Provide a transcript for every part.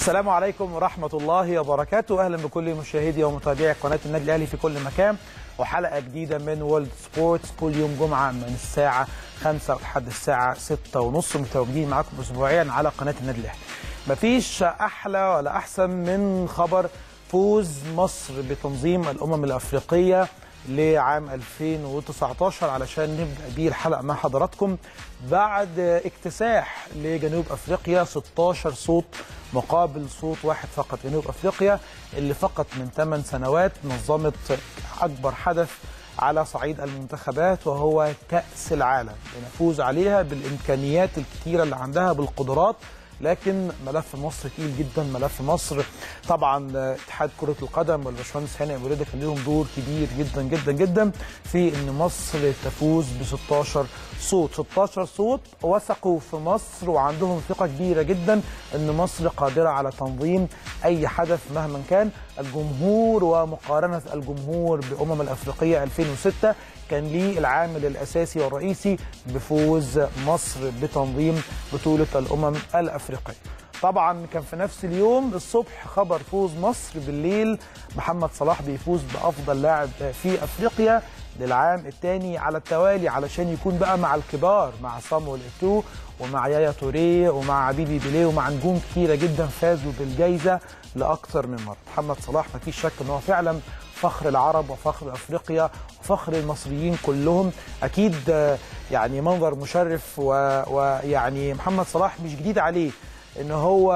السلام عليكم ورحمة الله وبركاته أهلا بكل مشاهدي ومتابعي قناة النادي الأهلي في كل مكان وحلقة جديدة من وورلد سبورتس كل يوم جمعة من الساعة 5 لحد الساعة 6 ونص متواجدين معاكم أسبوعيا على قناة النادي الأهلي مفيش أحلى ولا أحسن من خبر فوز مصر بتنظيم الأمم الأفريقية لعام 2019 علشان نبدا بيه الحلقه مع حضراتكم بعد اكتساح لجنوب افريقيا 16 صوت مقابل صوت واحد فقط جنوب افريقيا اللي فقط من 8 سنوات نظمت اكبر حدث على صعيد المنتخبات وهو كاس العالم لنفوز عليها بالامكانيات الكثيره اللي عندها بالقدرات لكن ملف مصر تقيل جدا ملف مصر طبعا اتحاد كره القدم والباشمهندس هاني ابو رده كان لهم دور كبير جدا جدا جدا في ان مصر تفوز ب 16 صوت 16 صوت وثقوا في مصر وعندهم ثقه كبيره جدا ان مصر قادره على تنظيم اي حدث مهما كان الجمهور ومقارنه الجمهور بامم الافريقيه 2006 كان ليه العامل الاساسي والرئيسي بفوز مصر بتنظيم بطوله الامم الافريقيه. طبعا كان في نفس اليوم الصبح خبر فوز مصر بالليل محمد صلاح بيفوز بافضل لاعب في افريقيا للعام الثاني على التوالي علشان يكون بقى مع الكبار مع صامويل ايتو ومع يايا توريه ومع عبيبي بيليه ومع نجوم كثيره جدا فازوا بالجائزه لاكثر من مره محمد صلاح ما فيش شك ان هو فعلا فخر العرب وفخر افريقيا وفخر المصريين كلهم اكيد يعني منظر مشرف ويعني محمد صلاح مش جديد عليه ان هو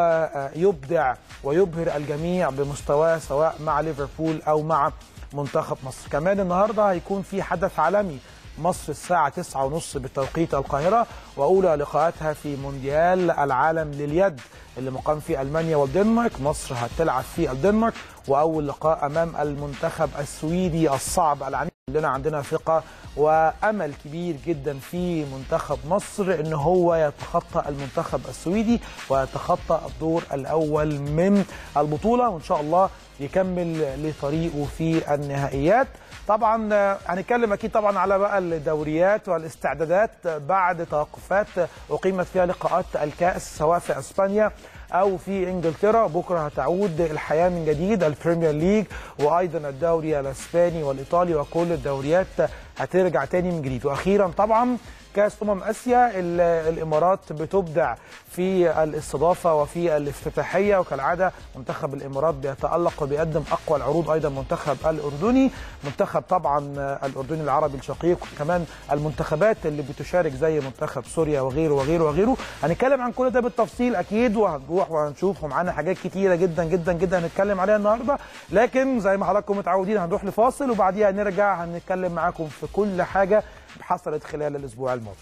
يبدع ويبهر الجميع بمستواه سواء مع ليفربول او مع منتخب مصر كمان النهارده هيكون في حدث عالمي مصر الساعة 9:30 بتوقيت القاهرة وأولى لقاءاتها في مونديال العالم لليد اللي مقام في ألمانيا والدنمارك مصر هتلعب في الدنمارك وأول لقاء أمام المنتخب السويدي الصعب العنيف كلنا عندنا ثقة وأمل كبير جدا في منتخب مصر إن هو يتخطى المنتخب السويدي ويتخطى الدور الأول من البطولة وإن شاء الله يكمل لطريقه في النهائيات طبعا هنتكلم اكيد طبعا على بقى الدوريات والاستعدادات بعد توقفات اقيمت فيها لقاءات الكاس سواء في اسبانيا او في انجلترا بكره هتعود الحياه من جديد البريمير ليج وايضا الدوري الاسباني والايطالي وكل الدوريات هترجع تاني من جديد واخيرا طبعا كاس امم اسيا الامارات بتبدع في الاستضافه وفي الافتتاحيه وكالعاده منتخب الامارات بيتالق وبيقدم اقوى العروض ايضا منتخب الاردني منتخب طبعا الاردني العربي الشقيق وكمان المنتخبات اللي بتشارك زي منتخب سوريا وغيره وغيره وغيره هنتكلم عن كل ده بالتفصيل اكيد وهنروح وهنشوف ومعانا حاجات كتيره جدا جدا جدا هنتكلم عليها النهارده لكن زي ما حضراتكم متعودين هنروح لفاصل وبعديها نرجع هنتكلم معاكم في كل حاجه حصلت خلال الاسبوع الماضي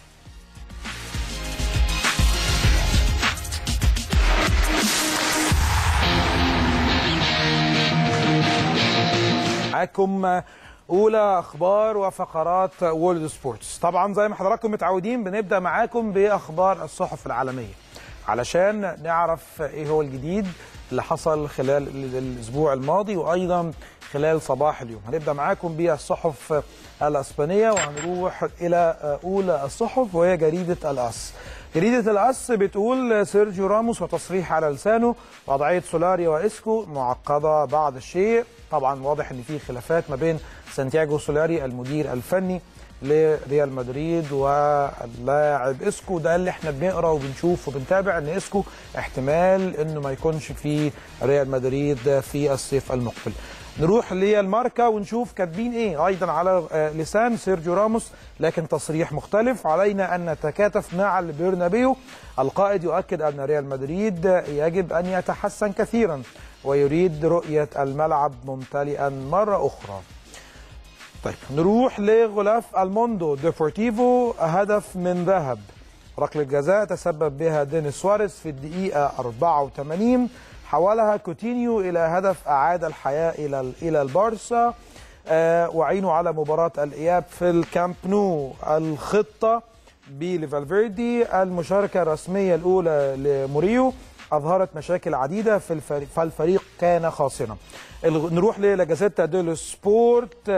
معاكم اولى اخبار وفقرات وورلد سبورتس طبعا زي ما حضراتكم متعودين بنبدا معاكم باخبار الصحف العالميه علشان نعرف ايه هو الجديد اللي حصل خلال الاسبوع الماضي وايضا خلال صباح اليوم هنبدا معاكم بالصحف الاسبانيه وهنروح الى اولى الصحف وهي جريده الاس جريده الاس بتقول سيرجيو راموس وتصريح على لسانه وضعيه سولاري واسكو معقده بعض الشيء طبعا واضح ان في خلافات ما بين سانتياغو سولاري المدير الفني لريال مدريد واللاعب اسكو ده اللي احنا بنقرا وبنشوف وبنتابع ان اسكو احتمال انه ما يكونش في ريال مدريد في الصيف المقبل نروح للماركا ونشوف كاتبين ايه ايضا على لسان سيرجيو راموس لكن تصريح مختلف علينا ان نتكاتف مع البرنابيو القائد يؤكد ان ريال مدريد يجب ان يتحسن كثيرا ويريد رؤيه الملعب ممتلئا مره اخرى طيب نروح لغلاف الموندو ديفورتيفو هدف من ذهب ركله جزاء تسبب بها دينيس سواريز في الدقيقه 84 حولها كوتينيو الى هدف اعاد الحياه الى الى البارسا آه وعينه على مباراه الاياب في الكامب نو الخطه بليفالفيردي المشاركه الرسميه الاولى لموريو اظهرت مشاكل عديده في الفريق فالفريق كان خاسرا نروح للاجازيتا ديلو سبورت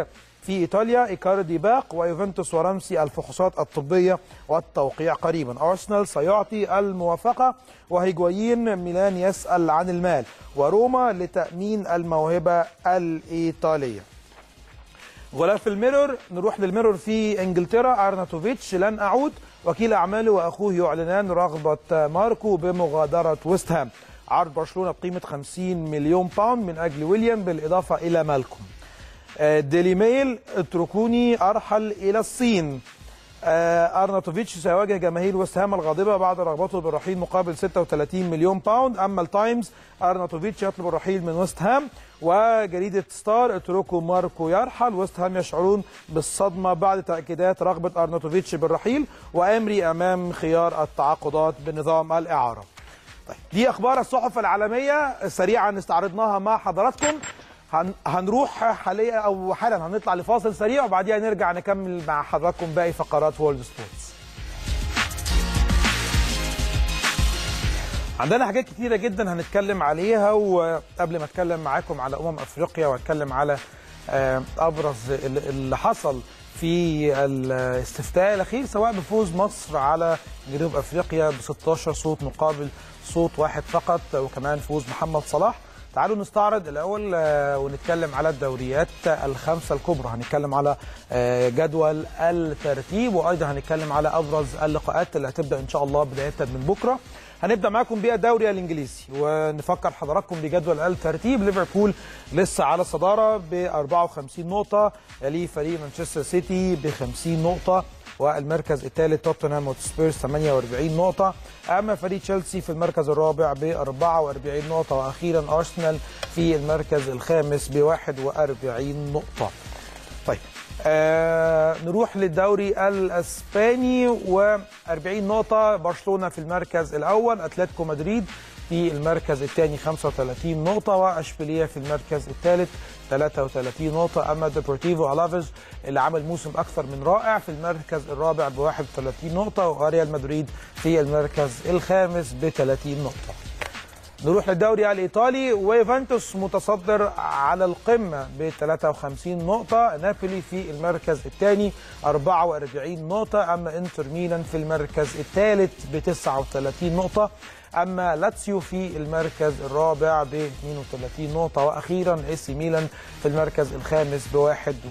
في ايطاليا ايكاردي باق ويوفنتوس ورمسي الفحوصات الطبيه والتوقيع قريبا ارسنال سيعطي الموافقه وهيجوايين ميلان يسال عن المال وروما لتامين الموهبه الايطاليه غلاف الميرور نروح للميرور في انجلترا ارناتوفيتش لن اعود وكيل اعماله واخوه يعلنان رغبه ماركو بمغادره ويست هام عرض برشلونه بقيمه 50 مليون باوند من اجل ويليام بالاضافه الى مالكوم ديلي ميل اتركوني ارحل الى الصين ارناتوفيتش سيواجه جماهير ويست هام الغاضبه بعد رغبته بالرحيل مقابل 36 مليون باوند اما التايمز ارناتوفيتش يطلب الرحيل من ويست هام وجريده ستار اتركوا ماركو يرحل ويست هام يشعرون بالصدمه بعد تاكيدات رغبه ارناتوفيتش بالرحيل وامري امام خيار التعاقدات بنظام الاعاره طيب دي اخبار الصحف العالميه سريعا استعرضناها مع حضراتكم هن هنروح حاليا او حالا هنطلع لفاصل سريع وبعديها نرجع نكمل مع حضراتكم باقي فقرات وورلد سبورتس عندنا حاجات كتيره جدا هنتكلم عليها وقبل ما اتكلم معاكم على امم افريقيا واتكلم على ابرز اللي حصل في الاستفتاء الاخير سواء بفوز مصر على جنوب افريقيا ب 16 صوت مقابل صوت واحد فقط وكمان فوز محمد صلاح تعالوا نستعرض الاول ونتكلم على الدوريات الخمسه الكبرى هنتكلم على جدول الترتيب وايضا هنتكلم على ابرز اللقاءات اللي هتبدا ان شاء الله بدايه من بكره هنبدا معاكم بالدوري الانجليزي ونفكر حضراتكم بجدول الترتيب ليفربول لسه على الصداره ب 54 نقطه يليه فريق مانشستر سيتي ب 50 نقطه والمركز الثالث توتنهام وتسبيرز 48 نقطة أما فريق تشيلسي في المركز الرابع ب 44 نقطة وأخيرا أرسنال في المركز الخامس ب 41 نقطة طيب آه نروح للدوري الاسباني و40 نقطه برشلونه في المركز الاول اتلتيكو مدريد في المركز الثاني 35 نقطة وأشبيلية في المركز الثالث 33 نقطة أما ديبورتيفو ألافيز اللي عمل موسم أكثر من رائع في المركز الرابع ب 31 نقطة وريال مدريد في المركز الخامس ب 30 نقطة. نروح للدوري الايطالي ويوفنتوس متصدر على القمه ب 53 نقطه نابولي في المركز الثاني 44 نقطه اما انتر ميلان في المركز الثالث ب 39 نقطه اما لاتسيو في المركز الرابع ب 32 نقطه واخيرا اي سي ميلان في المركز الخامس ب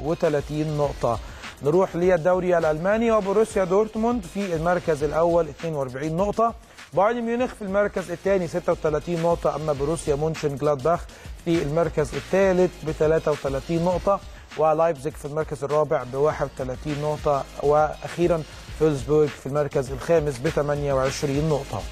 31 نقطه نروح للدوري الالماني وبروسيا دورتموند في المركز الاول 42 نقطه بايرن ميونخ في المركز الثاني 36 نقطة أما بروسيا مونشن جلادباخ في المركز الثالث ب 33 نقطة ولايبزيج في المركز الرابع ب 31 نقطة وأخيرا فيلسبورغ في المركز الخامس ب 28 نقطة.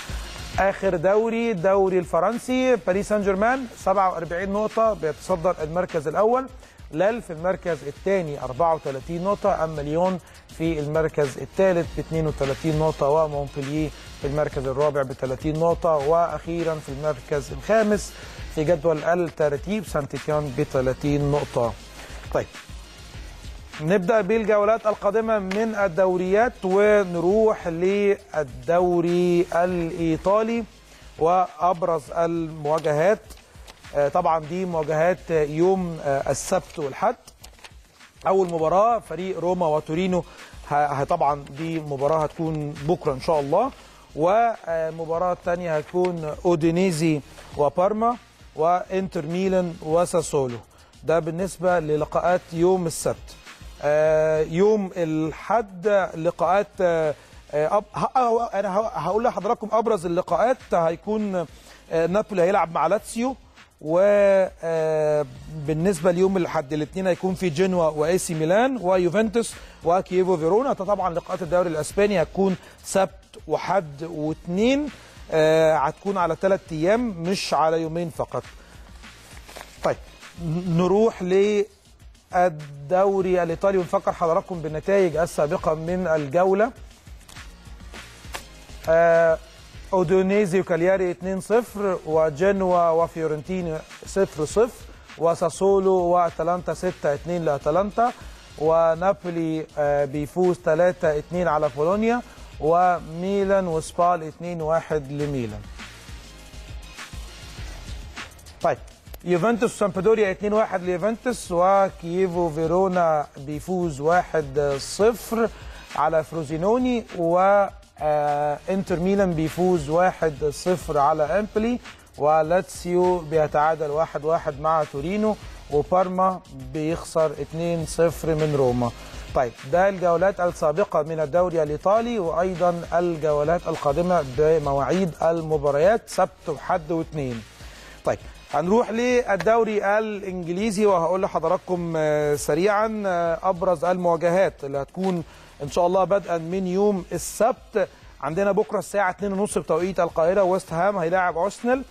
آخر دوري الدوري الفرنسي باريس سان جيرمان 47 نقطة بيتصدر المركز الأول لال في المركز الثاني 34 نقطة أما ليون في المركز الثالث ب 32 نقطة ومونبلييه في المركز الرابع ب 30 نقطة وأخيرا في المركز الخامس في جدول الترتيب سانتيتيان ب 30 نقطة. طيب نبدأ بالجولات القادمة من الدوريات ونروح للدوري الإيطالي وأبرز المواجهات طبعا دي مواجهات يوم السبت والحد اول مباراه فريق روما وتورينو طبعا دي مباراه هتكون بكره ان شاء الله ومباراه ثانيه هتكون اودينيزي وبارما وانتر ميلان وساسولو ده بالنسبه للقاءات يوم السبت يوم الحد لقاءات انا هقول لحضراتكم ابرز اللقاءات هيكون نابولي هيلعب مع لاتسيو وبالنسبه ليوم الاحد الاثنين هيكون في جنوا واي سي ميلان ويوفنتوس وكييفو فيرونا طبعا لقاءات الدوري الاسباني هتكون سبت وحد واثنين هتكون على ثلاث ايام مش على يومين فقط. طيب نروح للدوري الايطالي ونفكر حضراتكم بالنتائج السابقه من الجوله. آه اودونيزي وكالياري 2-0 وجنوا وفيورنتينا 0-0 وساسولو واتلانتا 6-2 لاتلانتا ونابولي بيفوز 3-2 على بولونيا وميلان وسبال 2-1 لميلان. طيب يوفنتوس وسامبدوريا 2-1 ليوفنتوس وكييفو فيرونا بيفوز 1-0 على فروزينوني و آه، انتر ميلان بيفوز 1-0 على امبلي ولاتسيو بيتعادل 1-1 مع تورينو وبارما بيخسر 2-0 من روما طيب ده الجولات السابقة من الدوري الإيطالي وأيضا الجولات القادمة بمواعيد المباريات سبت وحد واثنين طيب هنروح للدوري الإنجليزي وهقول لحضراتكم آه، سريعا آه، أبرز المواجهات اللي هتكون إن شاء الله بدءا من يوم السبت عندنا بكرة الساعة 2:30 بتوقيت القاهرة ويست هام هيلاعب أرسنال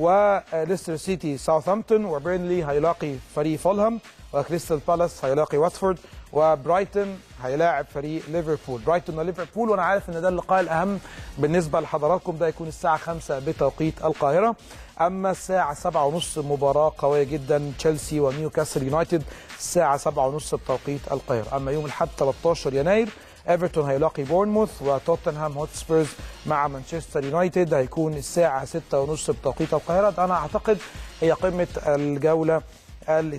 وليستر سيتي ساوثهامبتون وبيرنلي هيلاقي فريق فولهام وكريستال بالاس هيلاقي واتفورد وبرايتون هيلاعب فريق ليفربول برايتون وليفربول وانا عارف ان ده اللقاء الاهم بالنسبه لحضراتكم ده يكون الساعه 5 بتوقيت القاهره اما الساعه 7:30 مباراه قويه جدا تشيلسي ونيوكاسل يونايتد الساعه 7:30 بتوقيت القاهره اما يوم الاحد 13 يناير ايفرتون هيلاقي بورنموث وتوتنهام هوتسبيرز مع مانشستر يونايتد هيكون الساعه 6:30 بتوقيت القاهره ده انا اعتقد هي قمه الجوله ال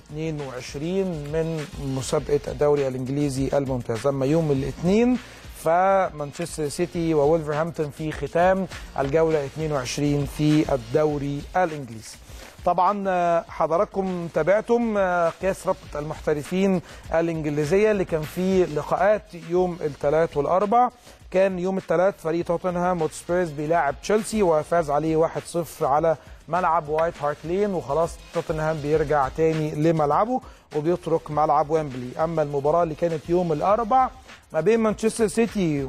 22 من مسابقه الدوري الانجليزي الممتاز اما يوم الاثنين فمانشستر سيتي وولفرهامبتون في ختام الجوله 22 في الدوري الانجليزي طبعا آه، حضراتكم تابعتم آه، كاس رابطه المحترفين الانجليزيه اللي كان فيه لقاءات يوم الثلاث والاربع كان يوم الثلاث فريق توتنهام هوتسبيرز بيلاعب تشيلسي وفاز عليه 1-0 على ملعب وايت هارت لين وخلاص توتنهام بيرجع تاني لملعبه وبيترك ملعب ويمبلي اما المباراه اللي كانت يوم الاربع ما بين مانشستر سيتي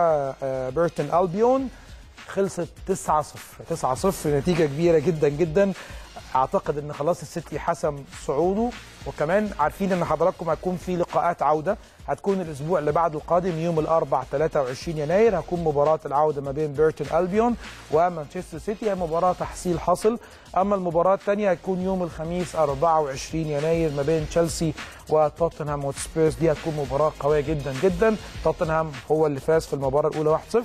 وبيرتون البيون خلصت 9 0 9 0 نتيجه كبيره جدا جدا اعتقد ان خلاص السيتي حسم صعوده وكمان عارفين ان حضراتكم هتكون في لقاءات عوده هتكون الاسبوع اللي بعده القادم يوم الاربع 23 يناير هتكون مباراه العوده ما بين بيرتون البيون ومانشستر سيتي هي مباراه تحصيل حاصل اما المباراه الثانيه هتكون يوم الخميس 24 يناير ما بين تشيلسي وتوتنهام وسبيرز دي هتكون مباراه قويه جدا جدا توتنهام هو اللي فاز في المباراه الاولى 1-0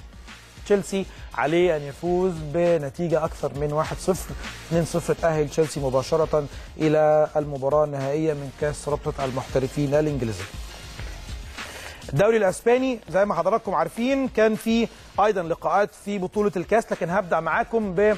تشيلسي عليه ان يفوز بنتيجه اكثر من 1-0 2-0 تاهل تشيلسي مباشره الى المباراه النهائيه من كاس رابطه المحترفين الانجليزيه. الدوري الاسباني زي ما حضراتكم عارفين كان في ايضا لقاءات في بطوله الكاس لكن هبدا معاكم ب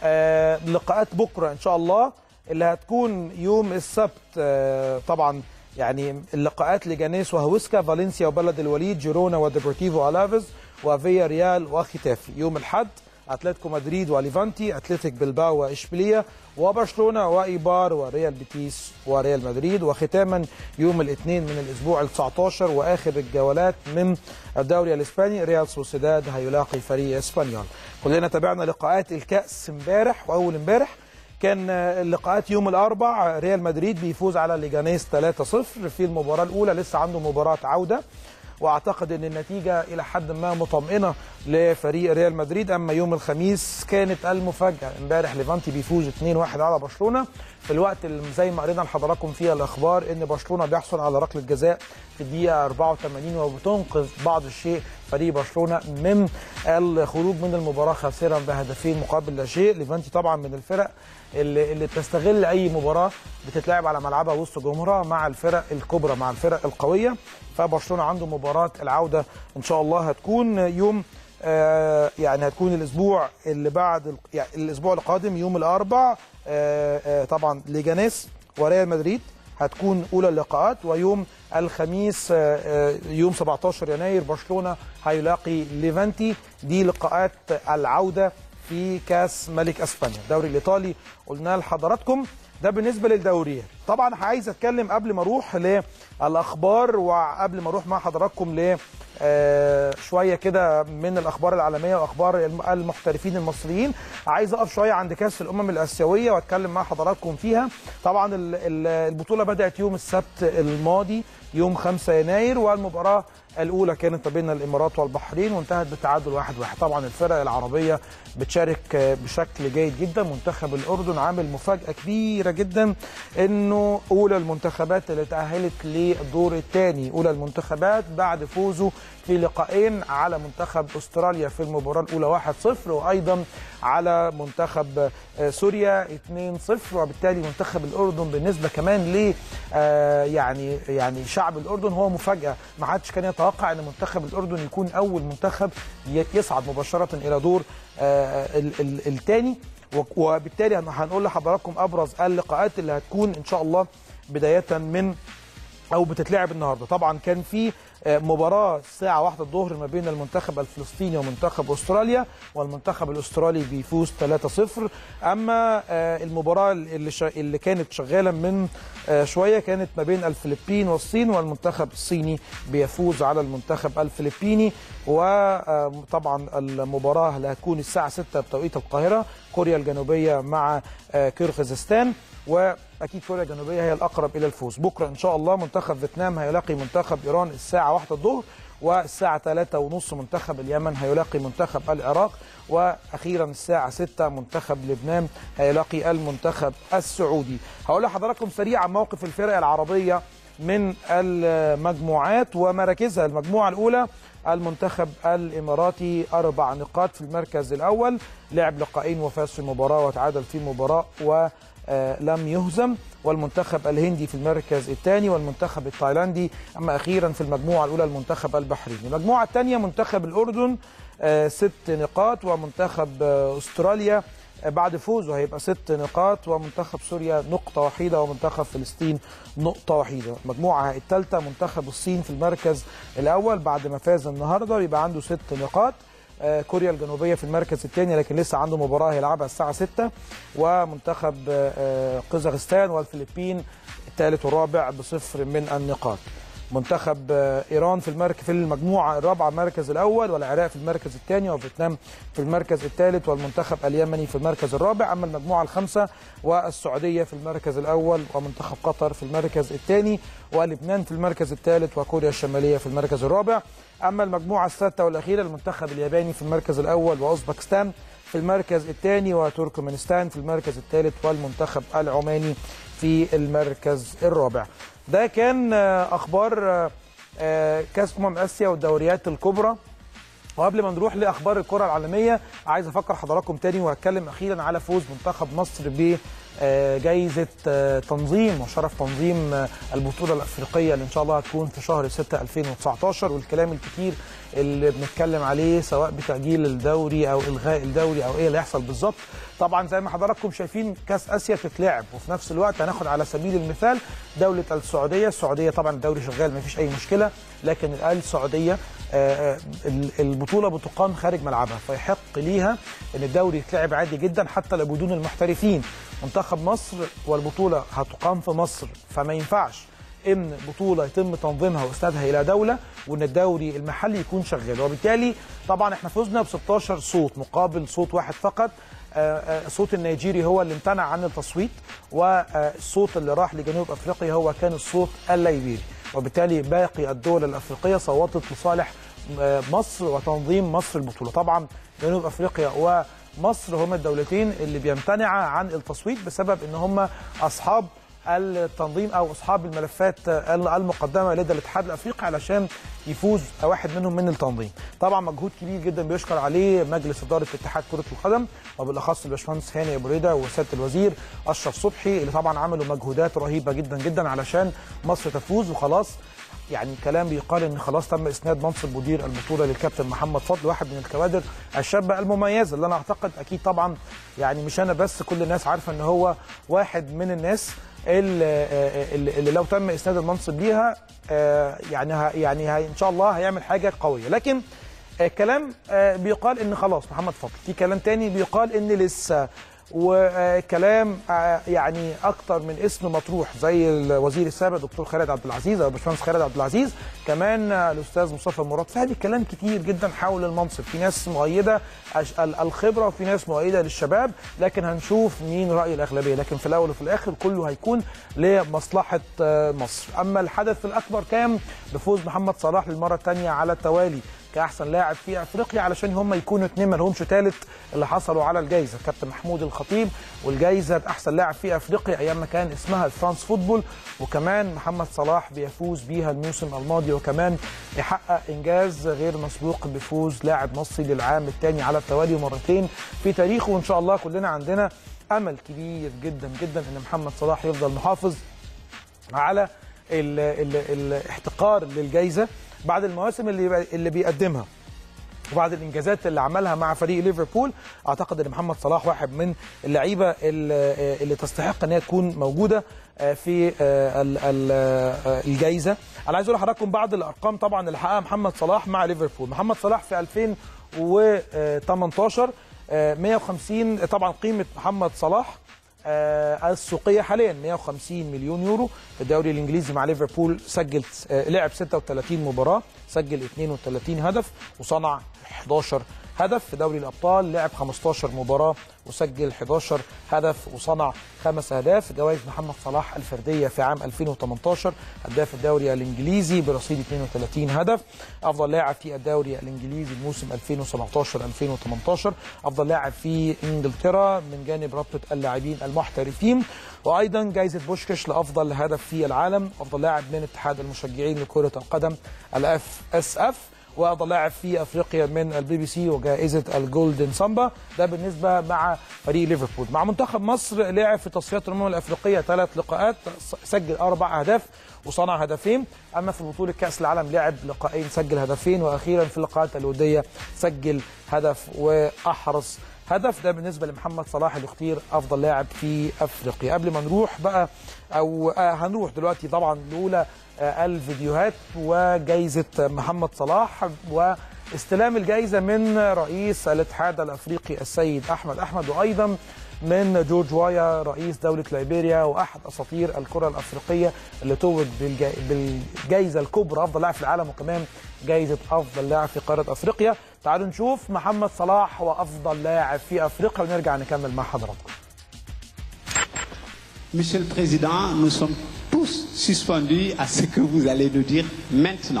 آه، لقاءات بكره ان شاء الله اللي هتكون يوم السبت آه، طبعا يعني اللقاءات لجانيس وهوسكا فالنسيا وبلد الوليد جيرونا وديبورتيفو الافيز وفيا ريال وختافي يوم الاحد اتلتيكو مدريد وليفانتي اتلتيك بلباو واشبيليه وبرشلونه وايبار وريال بيتيس وريال مدريد وختاما يوم الاثنين من الاسبوع ال 19 واخر الجولات من الدوري الاسباني ريال سوسيداد هيلاقي فريق اسبانيول كلنا تابعنا لقاءات الكاس امبارح واول امبارح كان اللقاءات يوم الاربع ريال مدريد بيفوز على ليجانيس 3-0 في المباراه الاولى لسه عنده مباراه عوده واعتقد ان النتيجه الى حد ما مطمئنه لفريق ريال مدريد اما يوم الخميس كانت المفاجاه امبارح ليفانتي بيفوز 2-1 على برشلونه في الوقت اللي زي ما قرينا لحضراتكم فيها الاخبار ان برشلونه بيحصل على ركله جزاء في الدقيقه 84 وبتنقذ بعض الشيء فريق برشلونه من الخروج من المباراه خاسرا بهدفين مقابل لا شيء ليفانتي طبعا من الفرق اللي, اللي بتستغل اي مباراه بتتلعب على ملعبها وسط جمهورها مع الفرق الكبرى مع الفرق القويه فبرشلونه عنده مباراه العوده ان شاء الله هتكون يوم آه يعني هتكون الاسبوع اللي بعد ال- يعني الاسبوع القادم يوم الاربع آه آه طبعا ليجانيس وريال مدريد هتكون اولى اللقاءات ويوم الخميس آه، آه، يوم 17 يناير برشلونه هيلاقي ليفانتي دي لقاءات العوده في كاس ملك اسبانيا الدوري الايطالي قلنا لحضراتكم ده بالنسبه للدوريات طبعا عايز اتكلم قبل ما اروح للاخبار وقبل ما اروح مع حضراتكم ل آه، شويه كده من الاخبار العالميه واخبار الم- المحترفين المصريين عايز اقف شويه عند كاس الامم الاسيويه واتكلم مع حضراتكم فيها طبعا ال- ال- البطوله بدات يوم السبت الماضي يوم 5 يناير والمباراه الاولى كانت ما بين الامارات والبحرين وانتهت بالتعادل واحد واحد طبعا الفرق العربيه بتشارك بشكل جيد جدا منتخب الاردن عامل مفاجاه كبيره جدا انه اولى المنتخبات اللي تاهلت للدور الثاني اولى المنتخبات بعد فوزه في لقاءين على منتخب استراليا في المباراه الاولى 1-0 وايضا على منتخب سوريا 2-0 وبالتالي منتخب الاردن بالنسبه كمان ل يعني يعني شعب الاردن هو مفاجاه ما حدش كان يتوقع ان منتخب الاردن يكون اول منتخب يصعد مباشره الى دور الثاني وبالتالي هنقول لحضراتكم ابرز اللقاءات اللي هتكون ان شاء الله بدايه من او بتتلعب النهارده طبعا كان في مباراة الساعة واحدة الظهر ما بين المنتخب الفلسطيني ومنتخب أستراليا والمنتخب الأسترالي بيفوز 3-0 أما المباراة اللي, شا... اللي كانت شغالة من شوية كانت ما بين الفلبين والصين والمنتخب الصيني بيفوز على المنتخب الفلبيني وطبعا المباراة اللي هتكون الساعة 6 بتوقيت القاهرة كوريا الجنوبية مع كيرغيزستان واكيد كوريا الجنوبيه هي الاقرب الى الفوز بكره ان شاء الله منتخب فيتنام هيلاقي منتخب ايران الساعه 1 الظهر والساعة 3 ونص منتخب اليمن هيلاقي منتخب العراق وأخيرا الساعة 6 منتخب لبنان هيلاقي المنتخب السعودي هقول لحضراتكم سريعا موقف الفرق العربية من المجموعات ومراكزها المجموعة الأولى المنتخب الإماراتي أربع نقاط في المركز الأول لعب لقاءين وفاز في مباراة وتعادل في مباراة و لم يهزم والمنتخب الهندي في المركز الثاني والمنتخب التايلاندي اما اخيرا في المجموعه الاولى المنتخب البحريني المجموعه الثانيه منتخب الاردن ست نقاط ومنتخب استراليا بعد فوزه هيبقى ست نقاط ومنتخب سوريا نقطة وحيدة ومنتخب فلسطين نقطة وحيدة المجموعة الثالثة منتخب الصين في المركز الأول بعد ما فاز النهاردة يبقى عنده ست نقاط كوريا الجنوبيه في المركز الثاني لكن لسه عنده مباراه هيلعبها الساعه 6 ومنتخب قزاقستان والفلبين الثالث والرابع بصفر من النقاط منتخب ايران في المركز في المجموعه الرابعه المركز الاول والعراق في المركز الثاني وفيتنام في المركز الثالث والمنتخب اليمني في المركز الرابع اما المجموعه الخامسه والسعوديه في المركز الاول ومنتخب قطر في المركز الثاني ولبنان في المركز الثالث وكوريا الشماليه في المركز الرابع اما المجموعه السادسه والاخيره المنتخب الياباني في المركز الاول واوزبكستان في المركز الثاني وتركمانستان في المركز الثالث والمنتخب العماني في المركز الرابع ده كان اخبار كاس امم اسيا والدوريات الكبرى وقبل ما نروح لاخبار الكره العالميه عايز افكر حضراتكم تاني وهتكلم اخيرا على فوز منتخب مصر ب جايزة تنظيم وشرف تنظيم البطولة الأفريقية اللي إن شاء الله هتكون في شهر 6 2019 والكلام الكتير اللي بنتكلم عليه سواء بتأجيل الدوري أو إلغاء الدوري أو إيه اللي هيحصل بالظبط طبعا زي ما حضراتكم شايفين كاس اسيا بتتلعب وفي نفس الوقت هناخد على سبيل المثال دوله السعوديه السعوديه طبعا الدوري شغال ما فيش اي مشكله لكن السعوديه البطوله بتقام خارج ملعبها فيحق ليها ان الدوري يتلعب عادي جدا حتى لو بدون المحترفين منتخب مصر والبطوله هتقام في مصر فما ينفعش ان بطوله يتم تنظيمها واسنادها الى دوله وان الدوري المحلي يكون شغال وبالتالي طبعا احنا فزنا ب 16 صوت مقابل صوت واحد فقط الصوت النيجيري هو اللي امتنع عن التصويت والصوت اللي راح لجنوب افريقيا هو كان الصوت الليبيري وبالتالي باقي الدول الافريقيه صوتت لصالح مصر وتنظيم مصر البطوله طبعا جنوب افريقيا ومصر هما الدولتين اللي بيمتنعا عن التصويت بسبب ان هم اصحاب التنظيم او اصحاب الملفات المقدمه لدى الاتحاد الافريقي علشان يفوز واحد منهم من التنظيم. طبعا مجهود كبير جدا بيشكر عليه مجلس اداره اتحاد كره القدم وبالاخص الباشمهندس هاني ابو ريده وسياده الوزير اشرف صبحي اللي طبعا عملوا مجهودات رهيبه جدا جدا علشان مصر تفوز وخلاص يعني كلام بيقال ان خلاص تم اسناد منصب مدير البطوله للكابتن محمد فضل واحد من الكوادر الشابه المميزه اللي انا اعتقد اكيد طبعا يعني مش انا بس كل الناس عارفه ان هو واحد من الناس اللي, اللي لو تم اسناد المنصب ليها يعني يعني ان شاء الله هيعمل حاجه قويه لكن كلام بيقال ان خلاص محمد فضل في كلام تاني بيقال ان لسه وكلام آه، يعني اكتر من اسم مطروح زي الوزير السابق دكتور خالد عبد العزيز او باشمهندس خالد عبد العزيز كمان آه، الاستاذ مصطفى مراد فهذه كلام كتير جدا حول المنصب في ناس مؤيده أش- ال- الخبره وفي ناس مؤيده للشباب لكن هنشوف مين راي الاغلبيه لكن في الاول وفي الاخر كله هيكون لمصلحه آه، مصر اما الحدث الاكبر كان بفوز محمد صلاح للمره الثانيه على التوالي كاحسن لاعب في افريقيا علشان هم يكونوا اتنين ما لهمش ثالث اللي حصلوا على الجائزه كابتن محمود الخطيب والجائزه باحسن لاعب في افريقيا ايام ما كان اسمها الفرانس فوتبول وكمان محمد صلاح بيفوز بيها الموسم الماضي وكمان يحقق انجاز غير مسبوق بفوز لاعب مصري للعام الثاني على التوالي مرتين في تاريخه وان شاء الله كلنا عندنا امل كبير جدا جدا ان محمد صلاح يفضل محافظ على ال ال الاحتقار للجائزه بعد المواسم اللي اللي بيقدمها وبعد الانجازات اللي عملها مع فريق ليفربول اعتقد ان محمد صلاح واحد من اللعيبه اللي اللي تستحق ان هي تكون موجوده في ال- ال- الجائزه انا عايز اقول لحضراتكم بعض الارقام طبعا اللي حققها محمد صلاح مع ليفربول محمد صلاح في 2018 150 طبعا قيمه محمد صلاح آه، السوقيه حاليا 150 مليون يورو في الدوري الانجليزي مع ليفربول سجل آه، لعب 36 مباراه سجل 32 هدف وصنع 11 هدف في دوري الابطال لعب 15 مباراه وسجل 11 هدف وصنع خمس اهداف جوائز محمد صلاح الفرديه في عام 2018 هداف الدوري الانجليزي برصيد 32 هدف افضل لاعب في الدوري الانجليزي الموسم 2017 2018 افضل لاعب في انجلترا من جانب رابطه اللاعبين المحترفين وايضا جائزه بوشكش لافضل هدف في العالم افضل لاعب من اتحاد المشجعين لكره القدم الاف اس اف وافضل لاعب في افريقيا من البي بي سي وجائزه الجولدن سامبا ده بالنسبه مع فريق ليفربول مع منتخب مصر لعب في تصفيات الامم الافريقيه ثلاث لقاءات سجل اربع اهداف وصنع هدفين اما في بطوله كاس العالم لعب لقاءين سجل هدفين واخيرا في اللقاءات الوديه سجل هدف واحرز هدف ده بالنسبه لمحمد صلاح اللي اختير افضل لاعب في افريقيا قبل ما نروح بقى او آه هنروح دلوقتي طبعا لاولى آه الفيديوهات وجائزه محمد صلاح واستلام الجائزه من رئيس الاتحاد الافريقي السيد احمد احمد وايضا من جورج وايا رئيس دولة ليبيريا وأحد أساطير الكرة الأفريقية اللي توج بالجا- بالجائزة الكبرى أفضل لاعب في العالم وكمان جائزة أفضل لاعب في قارة أفريقيا تعالوا نشوف محمد صلاح وأفضل لاعب في أفريقيا ونرجع نكمل مع حضراتكم Monsieur le Président, nous sommes tous suspendus à ce que vous allez nous dire maintenant.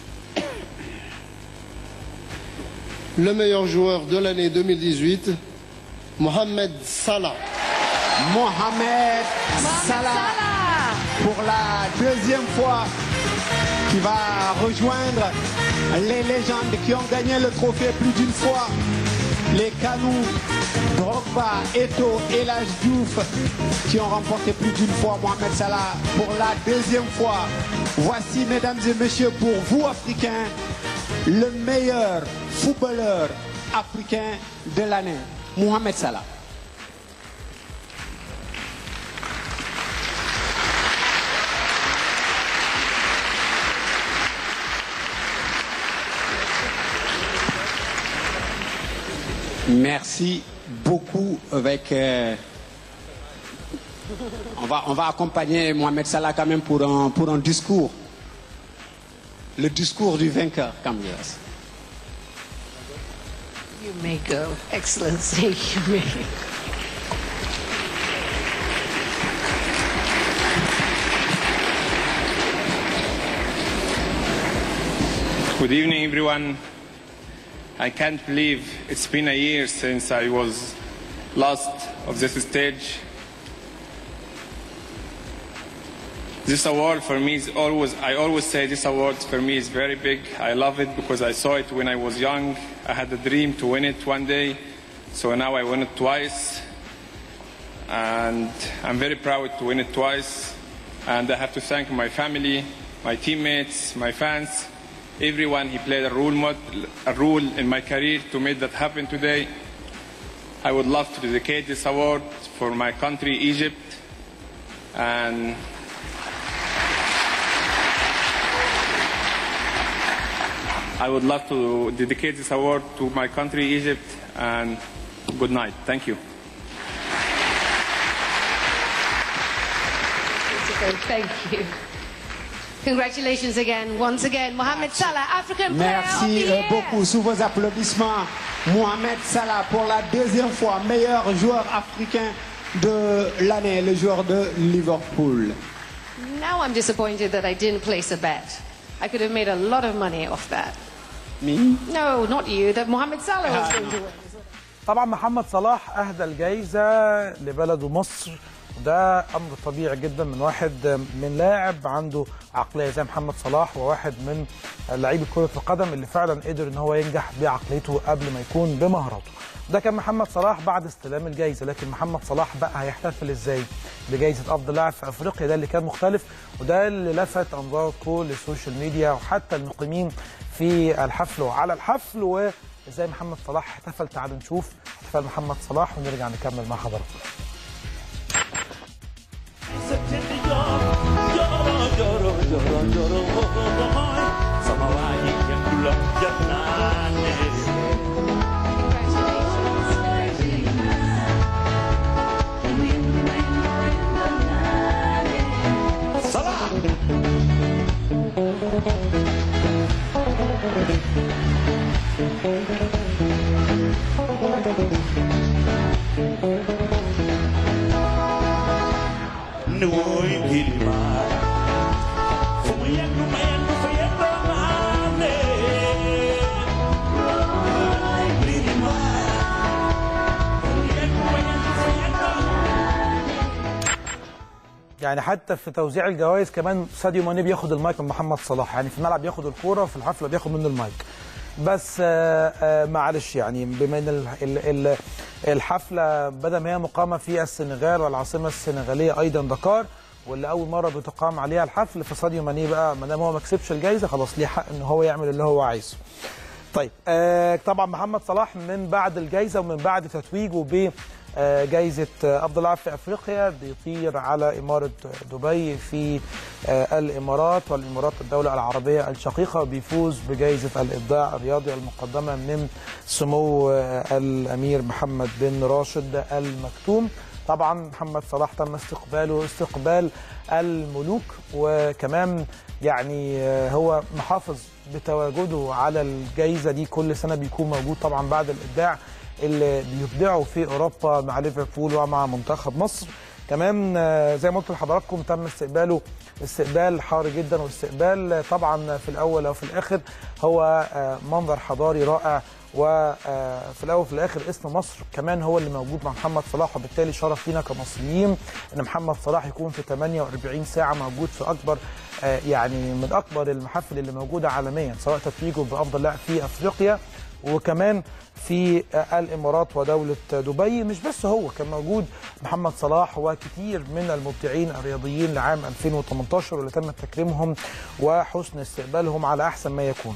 le meilleur joueur de l'année 2018, Mohamed Salah. Mohamed Salah, pour la deuxième fois, qui va rejoindre les légendes qui ont gagné le trophée plus d'une fois. Les Kanou, Drogba, Eto et Laj Diouf qui ont remporté plus d'une fois Mohamed Salah pour la deuxième fois. Voici, mesdames et messieurs, pour vous, Africains, le meilleur footballeur africain de l'année, Mohamed Salah. Merci beaucoup avec. euh, on, va, on va accompagner Mohamed Salah quand même pour un, pour un discours. Le discours du vainqueur, Camillas. You may go, Excellency. You may. Good evening, everyone. I can't believe it's been a year since I was last of this stage. This award for me is always, I always say this award for me is very big. I love it because I saw it when I was young. I had a dream to win it one day. So now I won it twice. And I'm very proud to win it twice. And I have to thank my family, my teammates, my fans, everyone. He played a role, mod, a role in my career to make that happen today. I would love to dedicate this award for my country, Egypt. And I would love to dedicate this award to my country, Egypt. And good night. Thank you. So thank you. Congratulations again, once again, Mohamed Salah, African Player of the Merci euh, Year. beaucoup. Sous vos applaudissements, Mohamed Salah pour la deuxième fois meilleur joueur africain de l'année, le joueur de Liverpool. Now I'm disappointed that I didn't place a bet. I could have made a lot of money off that. Me? No, not you. That Mohamed Salah was going to win. طبعا محمد صلاح اهدى الجايزه لبلده مصر وده امر طبيعي جدا من واحد من لاعب عنده عقليه زي محمد صلاح وواحد من لعيبه كره القدم اللي فعلا قدر ان هو ينجح بعقليته قبل ما يكون بمهاراته ده كان محمد صلاح بعد استلام الجائزه لكن محمد صلاح بقى هيحتفل ازاي بجائزه افضل لاعب في افريقيا ده اللي كان مختلف وده اللي لفت انظار كل السوشيال ميديا وحتى المقيمين في الحفل وعلى الحفل وازاي محمد صلاح احتفل تعالوا نشوف احتفال محمد صلاح ونرجع نكمل مع حضراتكم nuôi kilima fumayendu mayendu fayenda mane kilima fumayendu mayendu fayenda يعني حتى في توزيع الجوائز كمان ساديو ماني بياخد المايك من محمد صلاح يعني في الملعب بياخد الكوره وفي الحفله بياخد منه المايك بس آه، آه، معلش يعني بما ان ال- ال- ال- الحفله بدل ما هي مقامه في السنغال والعاصمه السنغاليه ايضا دكار واللي اول مره بتقام عليها الحفل فساديو ماني بقى ما دام هو ما كسبش الجائزه خلاص ليه حق ان هو يعمل اللي هو عايزه. طيب آه طبعا محمد صلاح من بعد الجائزه ومن بعد تتويجه ب آه، جايزة آه، أفضل لاعب في أفريقيا بيطير على إمارة دبي في آه، الإمارات والإمارات الدولة العربية الشقيقة بيفوز بجائزة الإبداع الرياضي المقدمة من سمو آه، الأمير محمد بن راشد المكتوم طبعا محمد صلاح تم استقباله استقبال الملوك وكمان يعني آه، هو محافظ بتواجده على الجائزة دي كل سنة بيكون موجود طبعا بعد الإبداع اللي بيبدعوا في أوروبا مع ليفربول ومع منتخب مصر كمان آه، زي ما قلت لحضراتكم تم استقباله استقبال حار جدا واستقبال آه، طبعا في الاول او في الاخر هو آه، منظر حضاري رائع وفي الاول وفي الاخر اسم مصر كمان هو اللي موجود مع محمد صلاح وبالتالي شرف لينا كمصريين ان محمد صلاح يكون في 48 ساعه موجود في اكبر آه، يعني من اكبر المحافل اللي موجوده عالميا سواء تتويجه بافضل لاعب في افريقيا وكمان في آه، الامارات ودوله دبي مش بس هو كان موجود محمد صلاح وكثير من المبدعين الرياضيين لعام 2018 واللي تم تكريمهم وحسن استقبالهم على احسن ما يكون.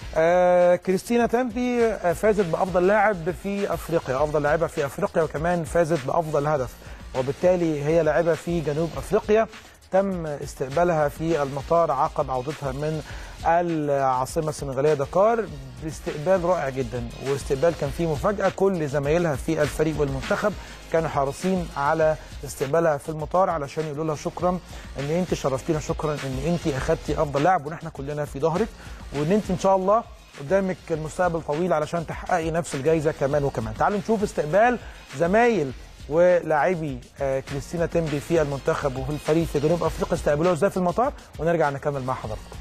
آه كريستينا تامبي آه فازت بافضل لاعب في افريقيا، افضل لاعبه في افريقيا وكمان فازت بافضل هدف وبالتالي هي لاعبه في جنوب افريقيا تم استقبالها في المطار عقب عودتها من العاصمه السنغاليه دكار باستقبال رائع جدا واستقبال كان فيه مفاجاه كل زمايلها في الفريق والمنتخب كانوا حريصين على استقبالها في المطار علشان يقولوا لها شكرا ان انت شرفتينا شكرا ان انت اخذتي افضل لاعب ونحن كلنا في ظهرك وان انت ان شاء الله قدامك المستقبل طويل علشان تحققي نفس الجائزه كمان وكمان تعالوا نشوف استقبال زمايل ولاعبي آه، كريستينا تيمبي في المنتخب وفي الفريق في جنوب افريقيا استقبلوها ازاي في المطار ونرجع نكمل مع حضراتكم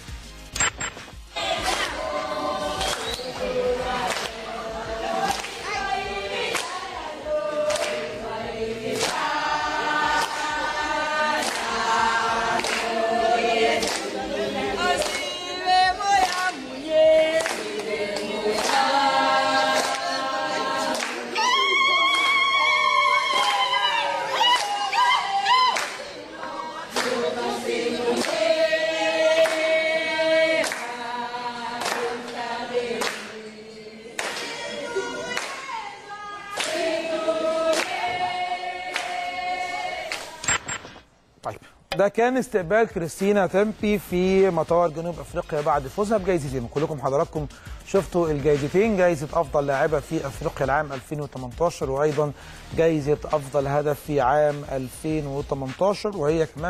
طيب ده كان استقبال كريستينا تيمبي في مطار جنوب افريقيا بعد فوزها بجائزتين كلكم حضراتكم شفتوا الجائزتين جائزه افضل لاعبه في افريقيا العام 2018 وايضا جائزه افضل هدف في عام 2018 وهي كمان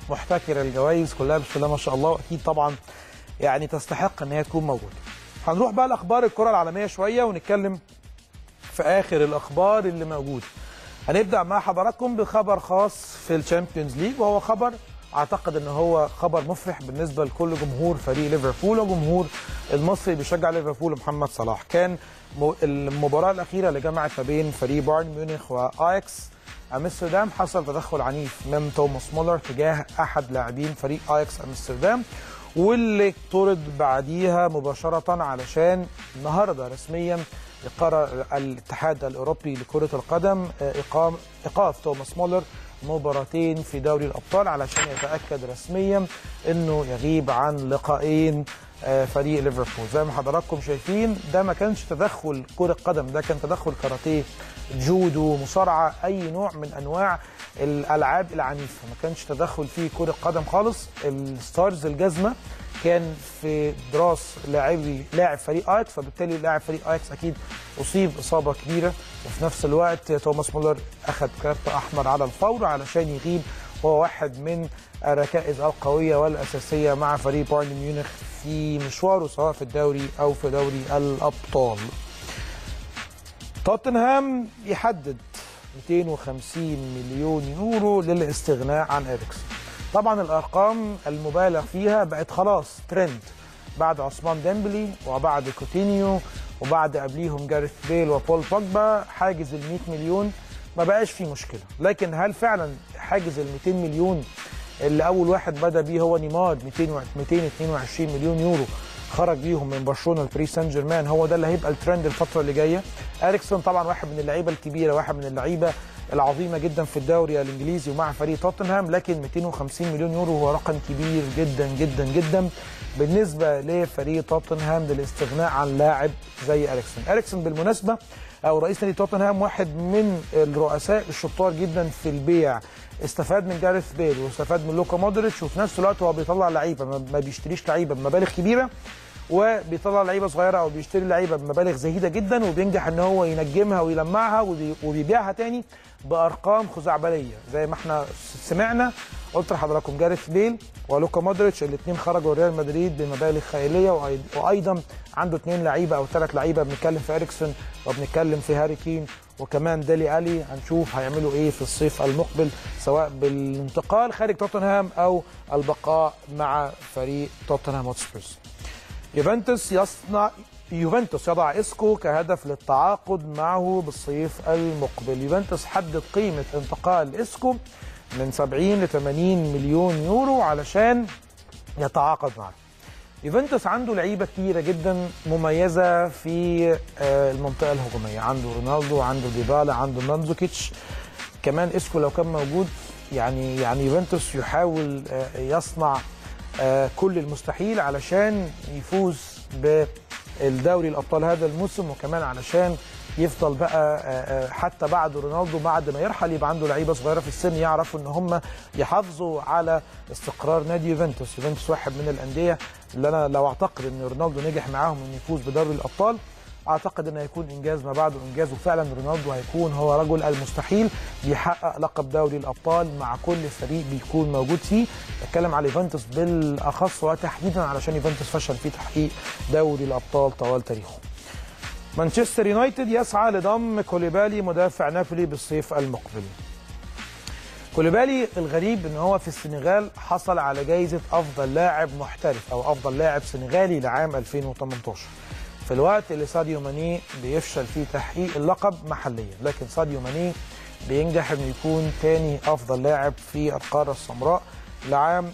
محتكره الجوائز كلها بسم الله ما شاء الله واكيد طبعا يعني تستحق ان هي تكون موجوده. هنروح بقى لاخبار الكره العالميه شويه ونتكلم في اخر الاخبار اللي موجوده. هنبدا مع حضراتكم بخبر خاص في الشامبيونز ليج وهو خبر اعتقد ان هو خبر مفرح بالنسبه لكل جمهور فريق ليفربول وجمهور المصري اللي بيشجع ليفربول محمد صلاح كان م- المباراه الاخيره اللي جمعت ما بين فريق بايرن ميونخ واياكس امستردام حصل تدخل عنيف من توماس مولر تجاه احد لاعبين فريق اياكس امستردام واللي طرد بعديها مباشره علشان النهارده رسميا قرر الاتحاد الاوروبي لكره القدم اقام ايقاف توماس مولر مباراتين في دوري الابطال علشان يتاكد رسميا انه يغيب عن لقاءين آه، فريق ليفربول زي ما حضراتكم شايفين ده ما كانش تدخل كرة قدم ده كان تدخل كاراتيه جودو مصارعة أي نوع من أنواع الألعاب العنيفة ما كانش تدخل فيه كرة قدم خالص الستارز الجزمة كان في دراس لاعبي لاعب فريق اياكس فبالتالي لاعب فريق اياكس اكيد اصيب اصابه كبيره وفي نفس الوقت توماس مولر اخذ كارت احمر على الفور علشان يغيب وهو واحد من الركائز القويه والاساسيه مع فريق بايرن ميونخ في مشواره سواء في الدوري او في دوري الابطال. توتنهام يحدد 250 مليون يورو للاستغناء عن اريكسون. طبعا الارقام المبالغ فيها بقت خلاص ترند بعد عثمان ديمبلي وبعد كوتينيو وبعد قبليهم جاريث بيل وبول بوجبا حاجز ال 100 مليون ما بقاش فيه مشكله لكن هل فعلا حاجز ال 200 مليون اللي اول واحد بدا بيه هو نيمار 200 و- 222 مليون يورو خرج بيهم من برشلونه لباريس سان جيرمان هو ده اللي هيبقى الترند الفتره اللي جايه اريكسون طبعا واحد من اللعيبه الكبيره واحد من اللعيبه العظيمه جدا في الدوري الانجليزي ومع فريق توتنهام لكن 250 مليون يورو هو رقم كبير جدا جدا جدا بالنسبه لفريق توتنهام للاستغناء عن لاعب زي اريكسون اريكسون بالمناسبه او رئيس نادي توتنهام واحد من الرؤساء الشطار جدا في البيع استفاد من جاريث بيل واستفاد من لوكا مودريتش وفي نفس الوقت هو بيطلع لعيبه ما ما بيشتريش لعيبه بمبالغ كبيره وبيطلع لعيبه صغيره او بيشتري لعيبه بمبالغ زهيده جدا وبينجح ان هو ينجمها ويلمعها وبي- وبيبيعها تاني بارقام خزعبليه زي ما احنا سمعنا قلت لحضراتكم جاريث بيل ولوكا مودريتش الاثنين خرجوا ريال مدريد بمبالغ خياليه وأي- وايضا عنده اثنين لعيبه او ثلاث لعيبه بنتكلم في اريكسون وبنتكلم في هاري كين وكمان دالي الي هنشوف هيعملوا ايه في الصيف المقبل سواء بالانتقال خارج توتنهام او البقاء مع فريق توتنهام هوتسبيرز يوفنتوس يصنع يوفنتوس يضع اسكو كهدف للتعاقد معه بالصيف المقبل يوفنتوس حدد قيمة انتقال اسكو من 70 ل 80 مليون يورو علشان يتعاقد معه يوفنتوس عنده لعيبة كتيرة جدا مميزة في آه، المنطقة الهجومية عنده رونالدو عنده ديبالا عنده مانزوكيتش كمان اسكو لو كان موجود يعني يعني يوفنتوس يحاول آه، يصنع آه، كل المستحيل علشان يفوز بالدوري الابطال هذا الموسم وكمان علشان يفضل بقى آه، آه، حتى بعد رونالدو بعد ما يرحل يبقى عنده لعيبه صغيره في السن يعرفوا ان هم يحافظوا على استقرار نادي يوفنتوس يوفنتوس واحد من الانديه اللي انا لو اعتقد ان رونالدو نجح معاهم انه يفوز بدوري الابطال اعتقد انه هيكون انجاز ما بعده انجاز وفعلا رونالدو هيكون هو رجل المستحيل بيحقق لقب دوري الابطال مع كل فريق بيكون موجود فيه بتكلم على يوفنتوس بالاخص وتحديدا علشان يوفنتوس فشل في تحقيق دوري الابطال طوال تاريخه مانشستر يونايتد يسعى لضم كوليبالي مدافع نابولي بالصيف المقبل كوليبالي الغريب ان هو في السنغال حصل على جائزه افضل لاعب محترف او افضل لاعب سنغالي لعام 2018 في الوقت اللي ساديو ماني بيفشل في تحقيق اللقب محليا لكن ساديو ماني بينجح انه يكون تاني افضل لاعب في القاره السمراء لعام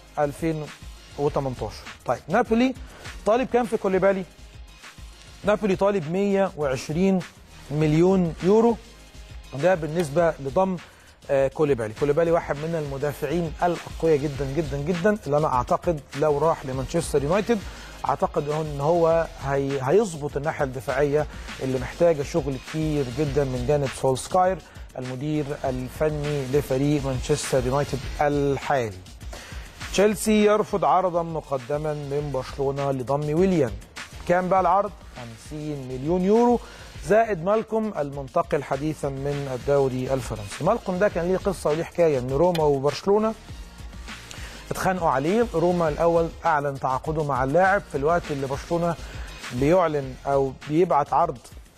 2018 طيب نابولي طالب كام في كوليبالي نابولي طالب 120 مليون يورو ده بالنسبه لضم آه، كوليبالي كوليبالي واحد من المدافعين الاقوياء جدا جدا جدا اللي انا اعتقد لو راح لمانشستر يونايتد اعتقد ان هو هي هيظبط الناحيه الدفاعيه اللي محتاجه شغل كتير جدا من جانب سولسكاير المدير الفني لفريق مانشستر يونايتد الحالي تشيلسي يرفض عرضا مقدما من برشلونه لضم ويليام كان بقى العرض 50 مليون يورو زائد مالكم المنتقل حديثا من الدوري الفرنسي مالكم ده كان ليه قصه وليه حكايه من روما وبرشلونه اتخانقوا عليه روما الاول اعلن تعاقده مع اللاعب في الوقت اللي برشلونه بيعلن او بيبعت عرض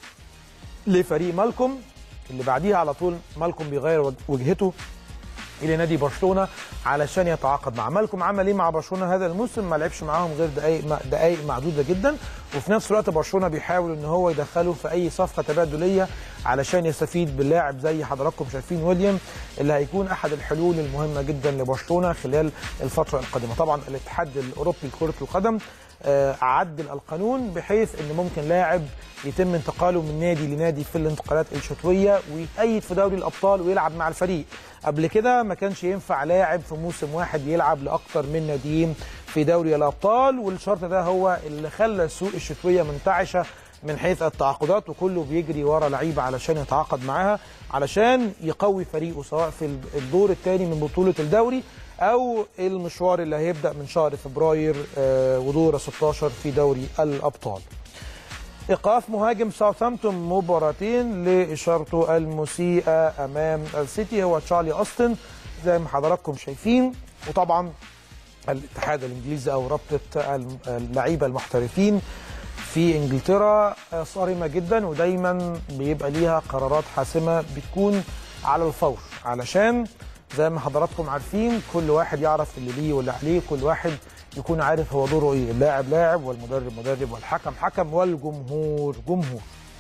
لفريق مالكوم اللي بعديها على طول مالكوم بيغير وج- وجهته الى نادي برشلونه علشان يتعاقد مع مالكوم عمل ايه مع برشلونه هذا الموسم ما لعبش معاهم غير دقائق دقائق معدوده جدا وفي نفس الوقت برشلونه بيحاول ان هو يدخله في اي صفقه تبادليه علشان يستفيد باللاعب زي حضراتكم شايفين ويليام اللي هيكون احد الحلول المهمه جدا لبرشلونه خلال الفتره القادمه طبعا الاتحاد الاوروبي لكره القدم آه، عدل القانون بحيث ان ممكن لاعب يتم انتقاله من نادي لنادي في الانتقالات الشتويه ويأيد في دوري الابطال ويلعب مع الفريق قبل كده ما كانش ينفع لاعب في موسم واحد يلعب لاكثر من ناديين في دوري الابطال والشرط ده هو اللي خلى السوق الشتويه منتعشه من حيث التعاقدات وكله بيجري ورا لعيبه علشان يتعاقد معاها علشان يقوي فريقه سواء في الدور الثاني من بطوله الدوري او المشوار اللي هيبدا من شهر فبراير آه، ودور 16 في دوري الابطال. ايقاف مهاجم ساوثهامبتون مباراتين لاشارته المسيئه امام السيتي هو تشارلي اوستن زي ما حضراتكم شايفين وطبعا الاتحاد الانجليزي او رابطه الم- اللعيبه المحترفين في انجلترا آه، صارمه جدا ودايما بيبقى ليها قرارات حاسمه بتكون على الفور علشان زي ما حضراتكم عارفين كل واحد يعرف اللي ليه واللي عليه كل واحد يكون عارف هو دوره ايه اللاعب لاعب والمدرب مدرب والحكم حكم والجمهور جمهور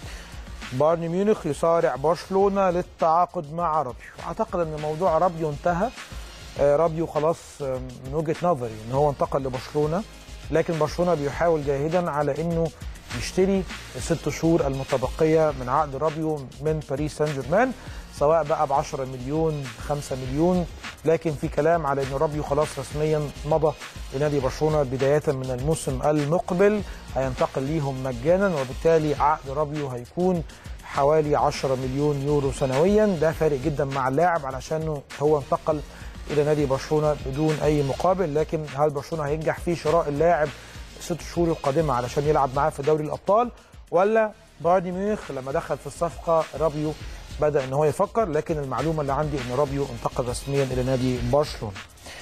بايرن ميونخ يصارع برشلونه للتعاقد مع رابيو اعتقد ان موضوع رابيو انتهى آه، رابيو خلاص آه، من وجهه نظري ان هو انتقل لبرشلونه لكن برشلونه بيحاول جاهدا على انه يشتري الست شهور المتبقيه من عقد رابيو من باريس سان جيرمان سواء بقى ب 10 مليون 5 مليون لكن في كلام على ان رابيو خلاص رسميا مضى لنادي برشلونه بدايه من الموسم المقبل هينتقل ليهم مجانا وبالتالي عقد رابيو هيكون حوالي 10 مليون يورو سنويا ده فارق جدا مع اللاعب علشان هو انتقل الى نادي برشلونه بدون اي مقابل لكن هل برشلونه هينجح في شراء اللاعب الست شهور القادمه علشان يلعب معاه في دوري الابطال ولا بايرن ميونخ لما دخل في الصفقه رابيو بدا ان هو يفكر لكن المعلومه اللي عندي ان رابيو انتقل رسميا الى نادي برشلونه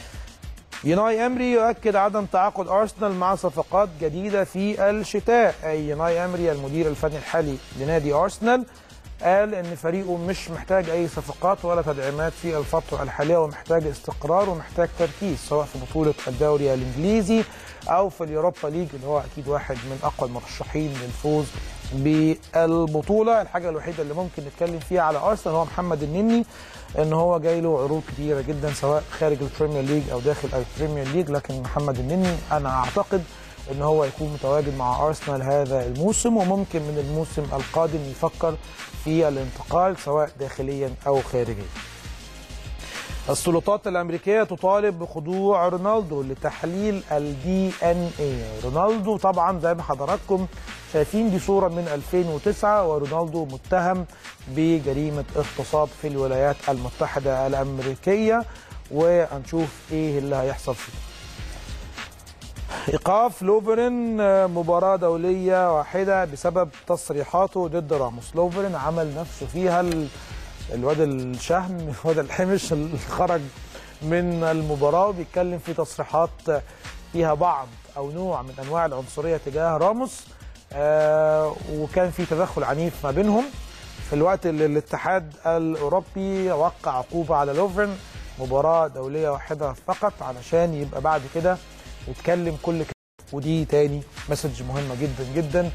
يوناي امري يؤكد عدم تعاقد ارسنال مع صفقات جديده في الشتاء اي يوناي امري المدير الفني الحالي لنادي ارسنال قال ان فريقه مش محتاج اي صفقات ولا تدعيمات في الفتره الحاليه ومحتاج استقرار ومحتاج تركيز سواء في بطوله الدوري الانجليزي او في اليوروبا ليج اللي هو اكيد واحد من اقوى المرشحين للفوز بالبطوله الحاجه الوحيده اللي ممكن نتكلم فيها على ارسنال هو محمد النني ان هو جاي له عروض كتيره جدا سواء خارج البريمير ليج او داخل البريمير ليج لكن محمد النني انا اعتقد ان هو يكون متواجد مع ارسنال هذا الموسم وممكن من الموسم القادم يفكر في الانتقال سواء داخليا او خارجيا. السلطات الامريكيه تطالب بخضوع رونالدو لتحليل الدي ان اي رونالدو طبعا زي ما حضراتكم شايفين دي صوره من 2009 ورونالدو متهم بجريمه اغتصاب في الولايات المتحده الامريكيه وهنشوف ايه اللي هيحصل فيه ايقاف لوفرين آه، مباراه دوليه واحده بسبب تصريحاته ضد راموس لوفرين عمل نفسه فيها ال- الواد الشهم الواد الحمش اللي خرج من المباراه وبيتكلم في تصريحات فيها بعض او نوع من انواع العنصريه تجاه راموس آه وكان في تدخل عنيف ما بينهم في الوقت اللي الاتحاد الاوروبي وقع عقوبه على لوفرين مباراه دوليه واحده فقط علشان يبقى بعد كده يتكلم كل كلمة. ودي تاني مسج مهمه جدا جدا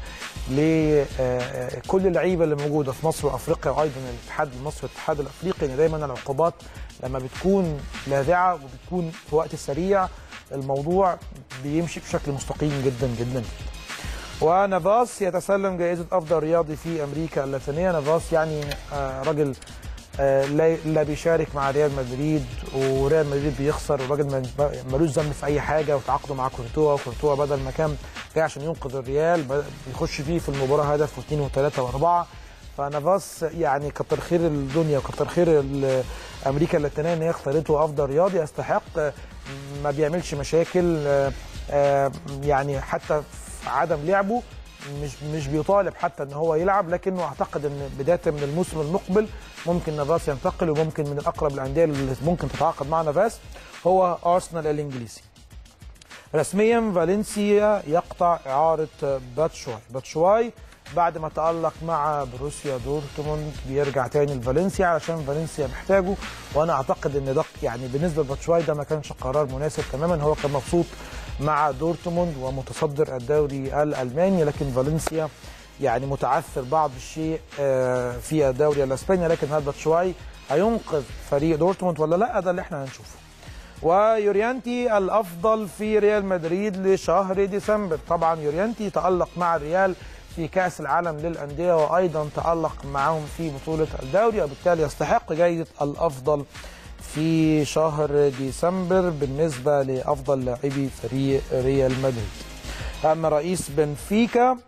لكل اللعيبه اللي موجوده في مصر وافريقيا وايضا الاتحاد المصري والاتحاد الافريقي ان دايما العقوبات لما بتكون لاذعه وبتكون في وقت سريع الموضوع بيمشي بشكل مستقيم جدا جدا جدا. ونافاس يتسلم جائزة أفضل رياضي في أمريكا اللاتينية نافاس يعني آه، راجل آه، لا لا بيشارك مع ريال مدريد وريال مدريد بيخسر والراجل ما- ملوش ذنب في أي حاجة وتعاقدوا مع كورتوا وكورتوا بدل ما كان جاي عشان ينقذ الريال ب- بيخش فيه في المباراة هدف واثنين وثلاثة وأربعة فنافاس يعني كتر خير الدنيا وكتر خير ال- امريكا اللاتينيه ان هي اختارته افضل رياضي يستحق آه، ما بيعملش مشاكل آه، آه، يعني حتى في عدم لعبه مش مش بيطالب حتى ان هو يلعب لكنه اعتقد ان بدايه من الموسم المقبل ممكن نافاس ينتقل وممكن من الاقرب الانديه اللي ممكن تتعاقد مع نافاس هو ارسنال الانجليزي رسميا فالنسيا يقطع اعاره باتشواي باتشواي بعد ما تألق مع بروسيا دورتموند بيرجع تاني لفالنسيا علشان فالنسيا محتاجه وانا اعتقد ان ده يعني بالنسبه لباتشواي ده ما كانش قرار مناسب تماما هو كان مبسوط مع دورتموند ومتصدر الدوري الالماني لكن فالنسيا يعني متعثر بعض الشيء آه، في الدوري الاسباني لكن هل باتشواي هينقذ فريق دورتموند ولا لا ده اللي احنا هنشوفه ويوريانتي الافضل في ريال مدريد لشهر ديسمبر طبعا يوريانتي تالق مع الريال في كاس العالم للانديه وايضا تالق معهم في بطوله الدوري وبالتالي يستحق جائزه الافضل في شهر ديسمبر بالنسبه لافضل لاعبي فريق ريال مدريد اما رئيس بنفيكا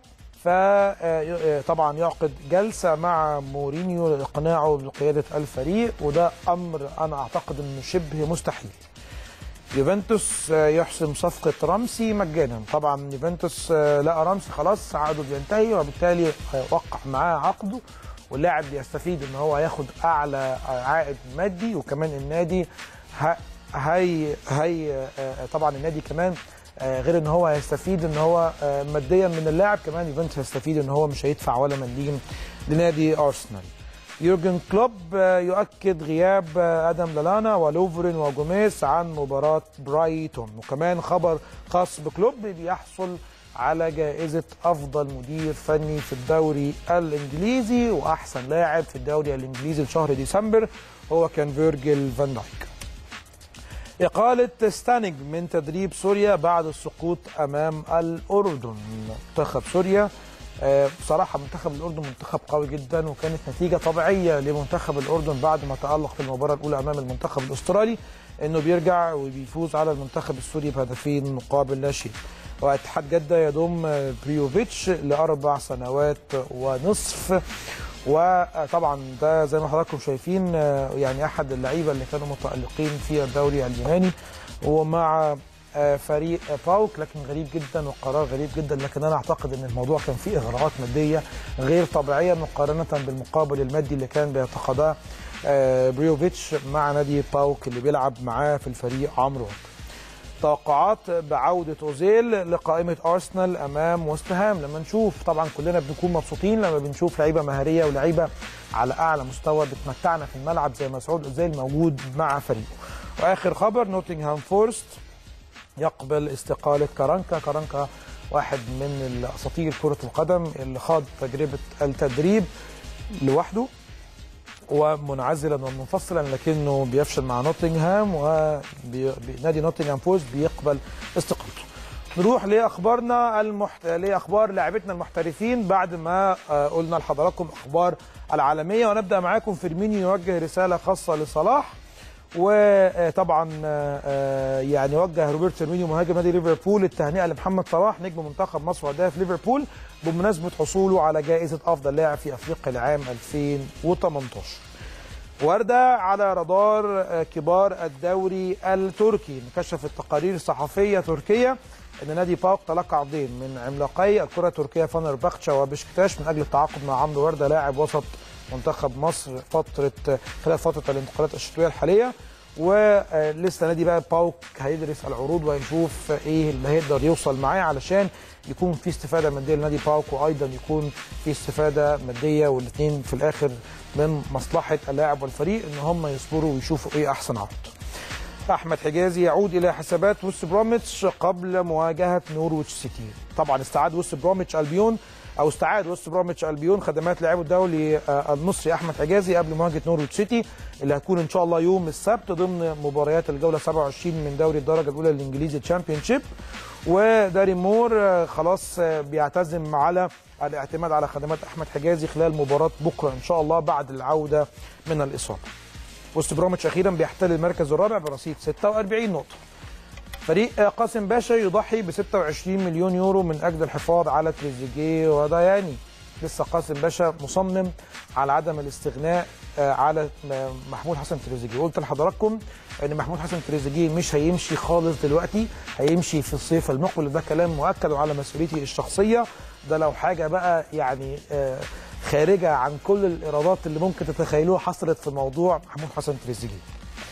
فطبعا يعقد جلسه مع مورينيو لاقناعه بقياده الفريق وده امر انا اعتقد انه شبه مستحيل يوفنتوس يحسم صفقة رامسي مجانا طبعا يوفنتوس لقى رامسي خلاص عقده بينتهي وبالتالي هيوقع معاه عقده واللاعب بيستفيد ان هو هياخد اعلى عائد مادي وكمان النادي ه- هي هي طبعا النادي كمان غير ان هو هيستفيد ان هو ماديا من اللاعب كمان يوفنتوس هيستفيد ان هو مش هيدفع ولا مليم لنادي ارسنال يورجن كلوب يؤكد غياب ادم لالانا ولوفرين وجوميز عن مباراه برايتون وكمان خبر خاص بكلوب بيحصل على جائزة أفضل مدير فني في الدوري الإنجليزي وأحسن لاعب في الدوري الإنجليزي لشهر ديسمبر هو كان فيرجيل فان دايك إقالة ستانج من تدريب سوريا بعد السقوط أمام الأردن منتخب سوريا آه، بصراحة منتخب الأردن منتخب قوي جدا وكانت نتيجة طبيعية لمنتخب الأردن بعد ما تألق في المباراة الأولى أمام المنتخب الأسترالي إنه بيرجع وبيفوز على المنتخب السوري بهدفين مقابل لا شيء واتحاد جدة يضم آه، بريوفيتش لأربع سنوات ونصف وطبعا ده زي ما حضراتكم شايفين آه، يعني أحد اللعيبة اللي كانوا متألقين في الدوري اليوناني ومع آه، فريق باوك لكن غريب جدا وقرار غريب جدا لكن انا اعتقد ان الموضوع كان فيه اغراءات ماديه غير طبيعيه مقارنه بالمقابل المادي اللي كان بيتقاضاه آه، بريوفيتش مع نادي باوك اللي بيلعب معاه في الفريق عمرو وقت. توقعات بعودة أوزيل لقائمة أرسنال أمام وست هام لما نشوف طبعا كلنا بنكون مبسوطين لما بنشوف لعيبة مهارية ولعيبة على أعلى مستوى بتمتعنا في الملعب زي مسعود أوزيل موجود مع فريقه وآخر خبر نوتنغهام فورست يقبل استقالة كارانكا كارانكا واحد من أساطير كرة القدم اللي خاض تجربة التدريب لوحده ومنعزلا ومنفصلا لكنه بيفشل مع نوتنغهام ونادي نوتنغهام فورست بيقبل استقالته نروح لاخبارنا المحت... لاخبار لاعبتنا المحترفين بعد ما آه، قلنا لحضراتكم اخبار العالميه ونبدا معاكم فيرمينيو يوجه رساله خاصه لصلاح وطبعا آه، يعني وجه روبرت فيرمينيو مهاجم نادي ليفربول التهنئه لمحمد صلاح نجم منتخب مصر وهداف ليفربول بمناسبه حصوله على جائزه افضل لاعب في افريقيا لعام 2018 وردة على رادار آه، كبار الدوري التركي انكشفت تقارير صحفية تركية أن نادي باوك تلقى عرضين من عملاقي الكرة التركية فنربخشة وبشكتاش من أجل التعاقد مع عمرو وردة لاعب وسط منتخب مصر فترة خلال فترة الانتقالات الشتوية الحالية ولسه نادي بقى باوك هيدرس العروض ويشوف ايه اللي هيقدر يوصل معاه علشان يكون في استفاده ماديه لنادي باوك وايضا يكون في استفاده ماديه والاثنين في الاخر من مصلحه اللاعب والفريق ان هم يصبروا ويشوفوا ايه احسن عرض. احمد حجازي يعود الى حسابات وست بروميتش قبل مواجهه نورويتش سيتي طبعا استعاد وست بروميتش البيون او استعاد وست بروميتش البيون خدمات لاعبه الدولي آه، المصري احمد حجازي قبل مواجهه نورويتش سيتي اللي هتكون ان شاء الله يوم السبت ضمن مباريات الجوله 27 من دوري الدرجه الاولى الانجليزي تشامبيون شيب وداري مور آه، خلاص آه، بيعتزم على الاعتماد على خدمات احمد حجازي خلال مباراه بكره ان شاء الله بعد العوده من الاصابه وست بروميتش اخيرا بيحتل المركز الرابع برصيد 46 نقطه فريق قاسم باشا يضحي ب 26 مليون يورو من اجل الحفاظ على تريزيجيه ودياني لسه قاسم باشا مصمم على عدم الاستغناء آه، على م- محمود حسن تريزيجيه قلت لحضراتكم ان محمود حسن تريزيجيه مش هيمشي خالص دلوقتي هيمشي في الصيف المقبل ده كلام مؤكد وعلى مسؤوليتي الشخصيه ده لو حاجه بقى يعني آه، خارجه عن كل الايرادات اللي ممكن تتخيلوها حصلت في موضوع محمود حسن تريزيجيه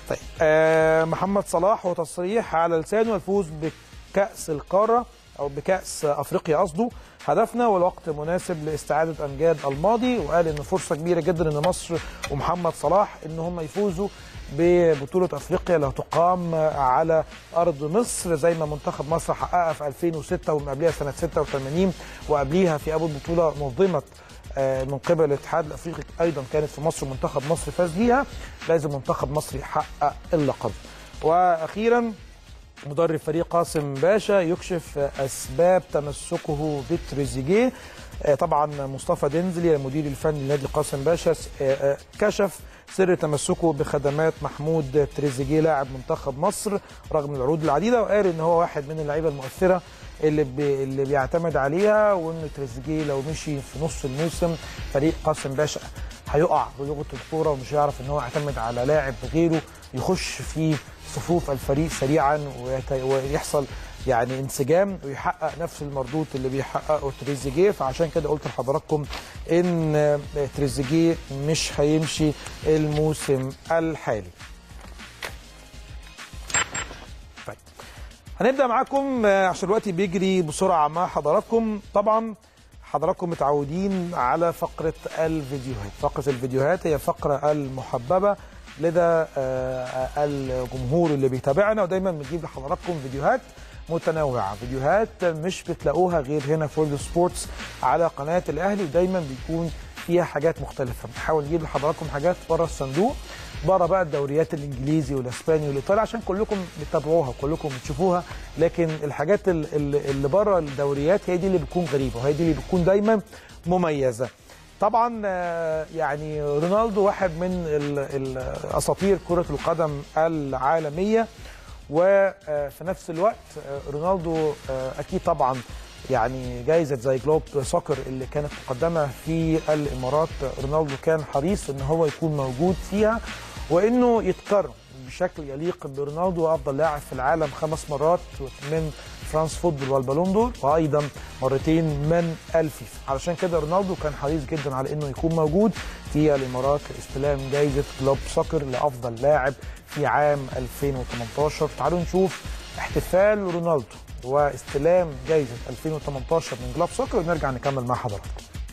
طيب آه محمد صلاح وتصريح على لسانه الفوز بكأس القارة أو بكأس أفريقيا قصده هدفنا والوقت مناسب لاستعادة أمجاد الماضي وقال إن فرصة كبيرة جدا إن مصر ومحمد صلاح إن هم يفوزوا ببطولة أفريقيا اللي هتقام على أرض مصر زي ما منتخب مصر حققها في 2006 ومن قبلها سنة 86 وقبليها في أول بطولة نظمت آه، من قبل الاتحاد الافريقي ايضا كانت في مصر منتخب مصر فاز بيها لازم منتخب مصر يحقق اللقب واخيرا مدرب فريق قاسم باشا يكشف اسباب تمسكه بتريزيجيه آه، طبعا مصطفى دنزلي المدير الفني لنادي قاسم باشا س- آه، آه، كشف سر تمسكه بخدمات محمود تريزيجيه لاعب منتخب مصر رغم العروض العديده وقال ان هو واحد من اللعيبه المؤثره اللي بي اللي بيعتمد عليها وان تريزيجيه لو مشي في نص الموسم فريق قاسم باشا هيقع بلغه الكوره ومش هيعرف ان هو يعتمد على لاعب غيره يخش في صفوف الفريق سريعا ويت- ويحصل يعني انسجام ويحقق نفس المردود اللي بيحققه تريزيجيه فعشان كده قلت لحضراتكم ان تريزيجيه مش هيمشي الموسم الحالي. طيب هنبدا معاكم آه، عشان الوقت بيجري بسرعه مع حضراتكم طبعا حضراتكم متعودين على فقره الفيديوهات فقره الفيديوهات هي فقره المحببه لدى آه، الجمهور اللي بيتابعنا ودايما بنجيب لحضراتكم فيديوهات متنوعه فيديوهات مش بتلاقوها غير هنا في وورلد سبورتس على قناه الاهلي ودايما بيكون فيها حاجات مختلفه بنحاول نجيب لحضراتكم حاجات بره الصندوق بره بقى الدوريات الانجليزي والاسباني والايطالي عشان كلكم بتتابعوها وكلكم بتشوفوها لكن الحاجات ال- ال- اللي بره الدوريات هي دي اللي بتكون غريبه وهي دي اللي بتكون دايما مميزه طبعا آه، يعني رونالدو واحد من ال- ال- اساطير كره القدم العالميه وفي نفس الوقت آه، رونالدو آه، اكيد طبعا يعني جايزه زي جلوب سوكر اللي كانت مقدمه في الامارات رونالدو كان حريص ان هو يكون موجود فيها وانه يتكرم بشكل يليق برونالدو افضل لاعب في العالم خمس مرات من فرانس فوتبول والبالون دور وايضا مرتين من الفيفا علشان كده رونالدو كان حريص جدا على انه يكون موجود في الامارات لاستلام جائزه جلوب سوكر لافضل لاعب في عام 2018 تعالوا نشوف احتفال رونالدو واستلام جائزه 2018 من جلوب سوكر ونرجع نكمل مع حضراتكم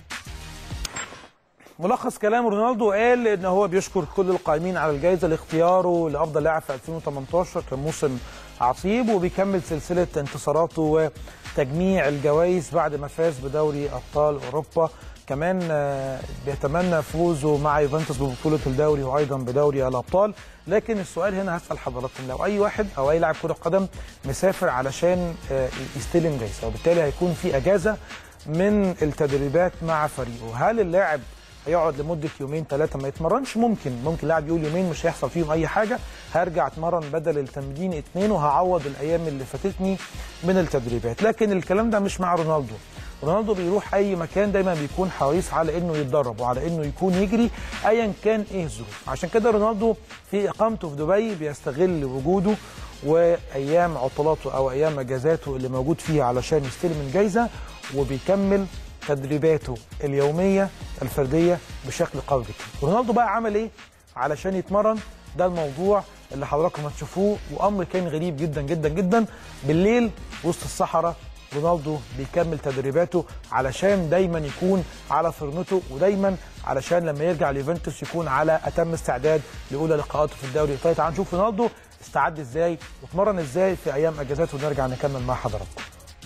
ملخص كلام رونالدو قال ان هو بيشكر كل القائمين على الجائزه لاختياره لافضل لاعب في 2018 كان موسم عصيب وبيكمل سلسله انتصاراته وتجميع الجوائز بعد ما فاز بدوري ابطال اوروبا كمان آه، بيتمنى فوزه مع يوفنتوس ببطوله الدوري وايضا بدوري الابطال لكن السؤال هنا هسال حضراتكم لو اي واحد او اي لاعب كره قدم مسافر علشان آه، يستلم جايزه وبالتالي هيكون في اجازه من التدريبات مع فريقه هل اللاعب هيقعد لمده يومين ثلاثه ما يتمرنش ممكن ممكن لاعب يقول يومين مش هيحصل فيهم اي حاجه هرجع اتمرن بدل التمرين اتنين وهعوض الايام اللي فاتتني من التدريبات لكن الكلام ده مش مع رونالدو رونالدو بيروح اي مكان دايما بيكون حريص على انه يتدرب وعلى انه يكون يجري ايا كان ايه الظروف عشان كده رونالدو في اقامته في دبي بيستغل وجوده وايام عطلاته او ايام اجازاته اللي موجود فيها علشان يستلم الجائزه وبيكمل تدريباته اليوميه الفرديه بشكل قوي جدا رونالدو بقى عمل ايه علشان يتمرن ده الموضوع اللي حضراتكم هتشوفوه وامر كان غريب جدا جدا جدا بالليل وسط الصحراء رونالدو بيكمل تدريباته علشان دايما يكون على فورمته ودايما علشان لما يرجع ليوفنتوس يكون على اتم استعداد لاولى لقاءاته في الدوري الايطالي تعالوا نشوف رونالدو استعد ازاي واتمرن ازاي في ايام اجازاته ونرجع نكمل مع حضراتكم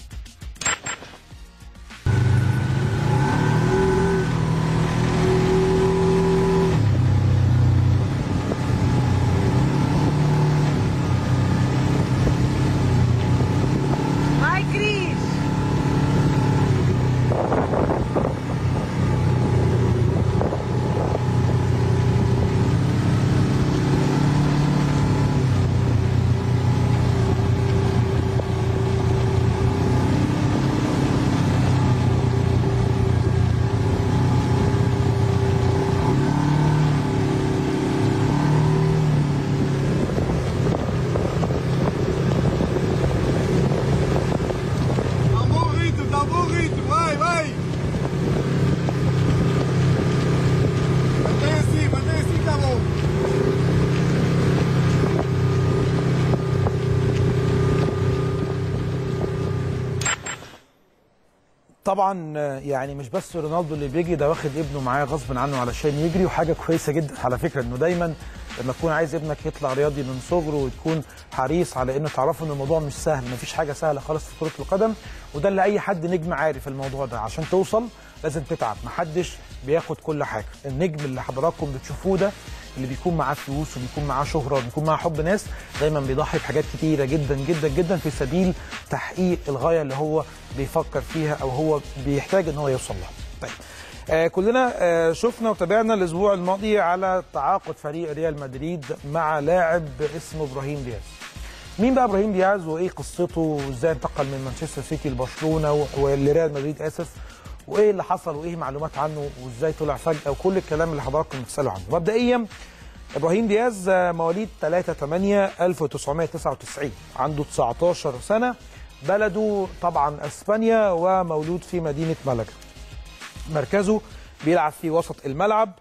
Vai, Cris! طبعا آه، يعني مش بس رونالدو اللي بيجي ده واخد ابنه معاه غصب عنه علشان يجري وحاجه كويسه جدا على فكره انه دايما لما تكون عايز ابنك يطلع رياضي من صغره وتكون حريص على انه تعرفوا ان الموضوع مش سهل مفيش حاجه سهله خالص في كره القدم وده اللي اي حد نجم عارف الموضوع ده عشان توصل لازم تتعب محدش بياخد كل حاجه النجم اللي حضراتكم بتشوفوه ده اللي بيكون معاه فلوس وبيكون معاه شهره وبيكون معاه حب ناس دايما بيضحي بحاجات كتيره جدا جدا جدا في سبيل تحقيق الغايه اللي هو بيفكر فيها او هو بيحتاج ان هو يوصل لها. طيب آه كلنا آه شفنا وتابعنا الاسبوع الماضي على تعاقد فريق ريال مدريد مع لاعب اسمه ابراهيم دياز. مين بقى ابراهيم دياز وايه قصته وازاي انتقل من مانشستر سيتي لبرشلونه و- ولريال مدريد اسف وايه اللي حصل وايه معلومات عنه وازاي طلع فجاه وكل الكلام اللي حضراتكم بتسالوا عنه. مبدئيا ابراهيم دياز آه، مواليد 3 8 1999 عنده 19 سنه بلده طبعا اسبانيا ومولود في مدينه ملقا. مركزه بيلعب في وسط الملعب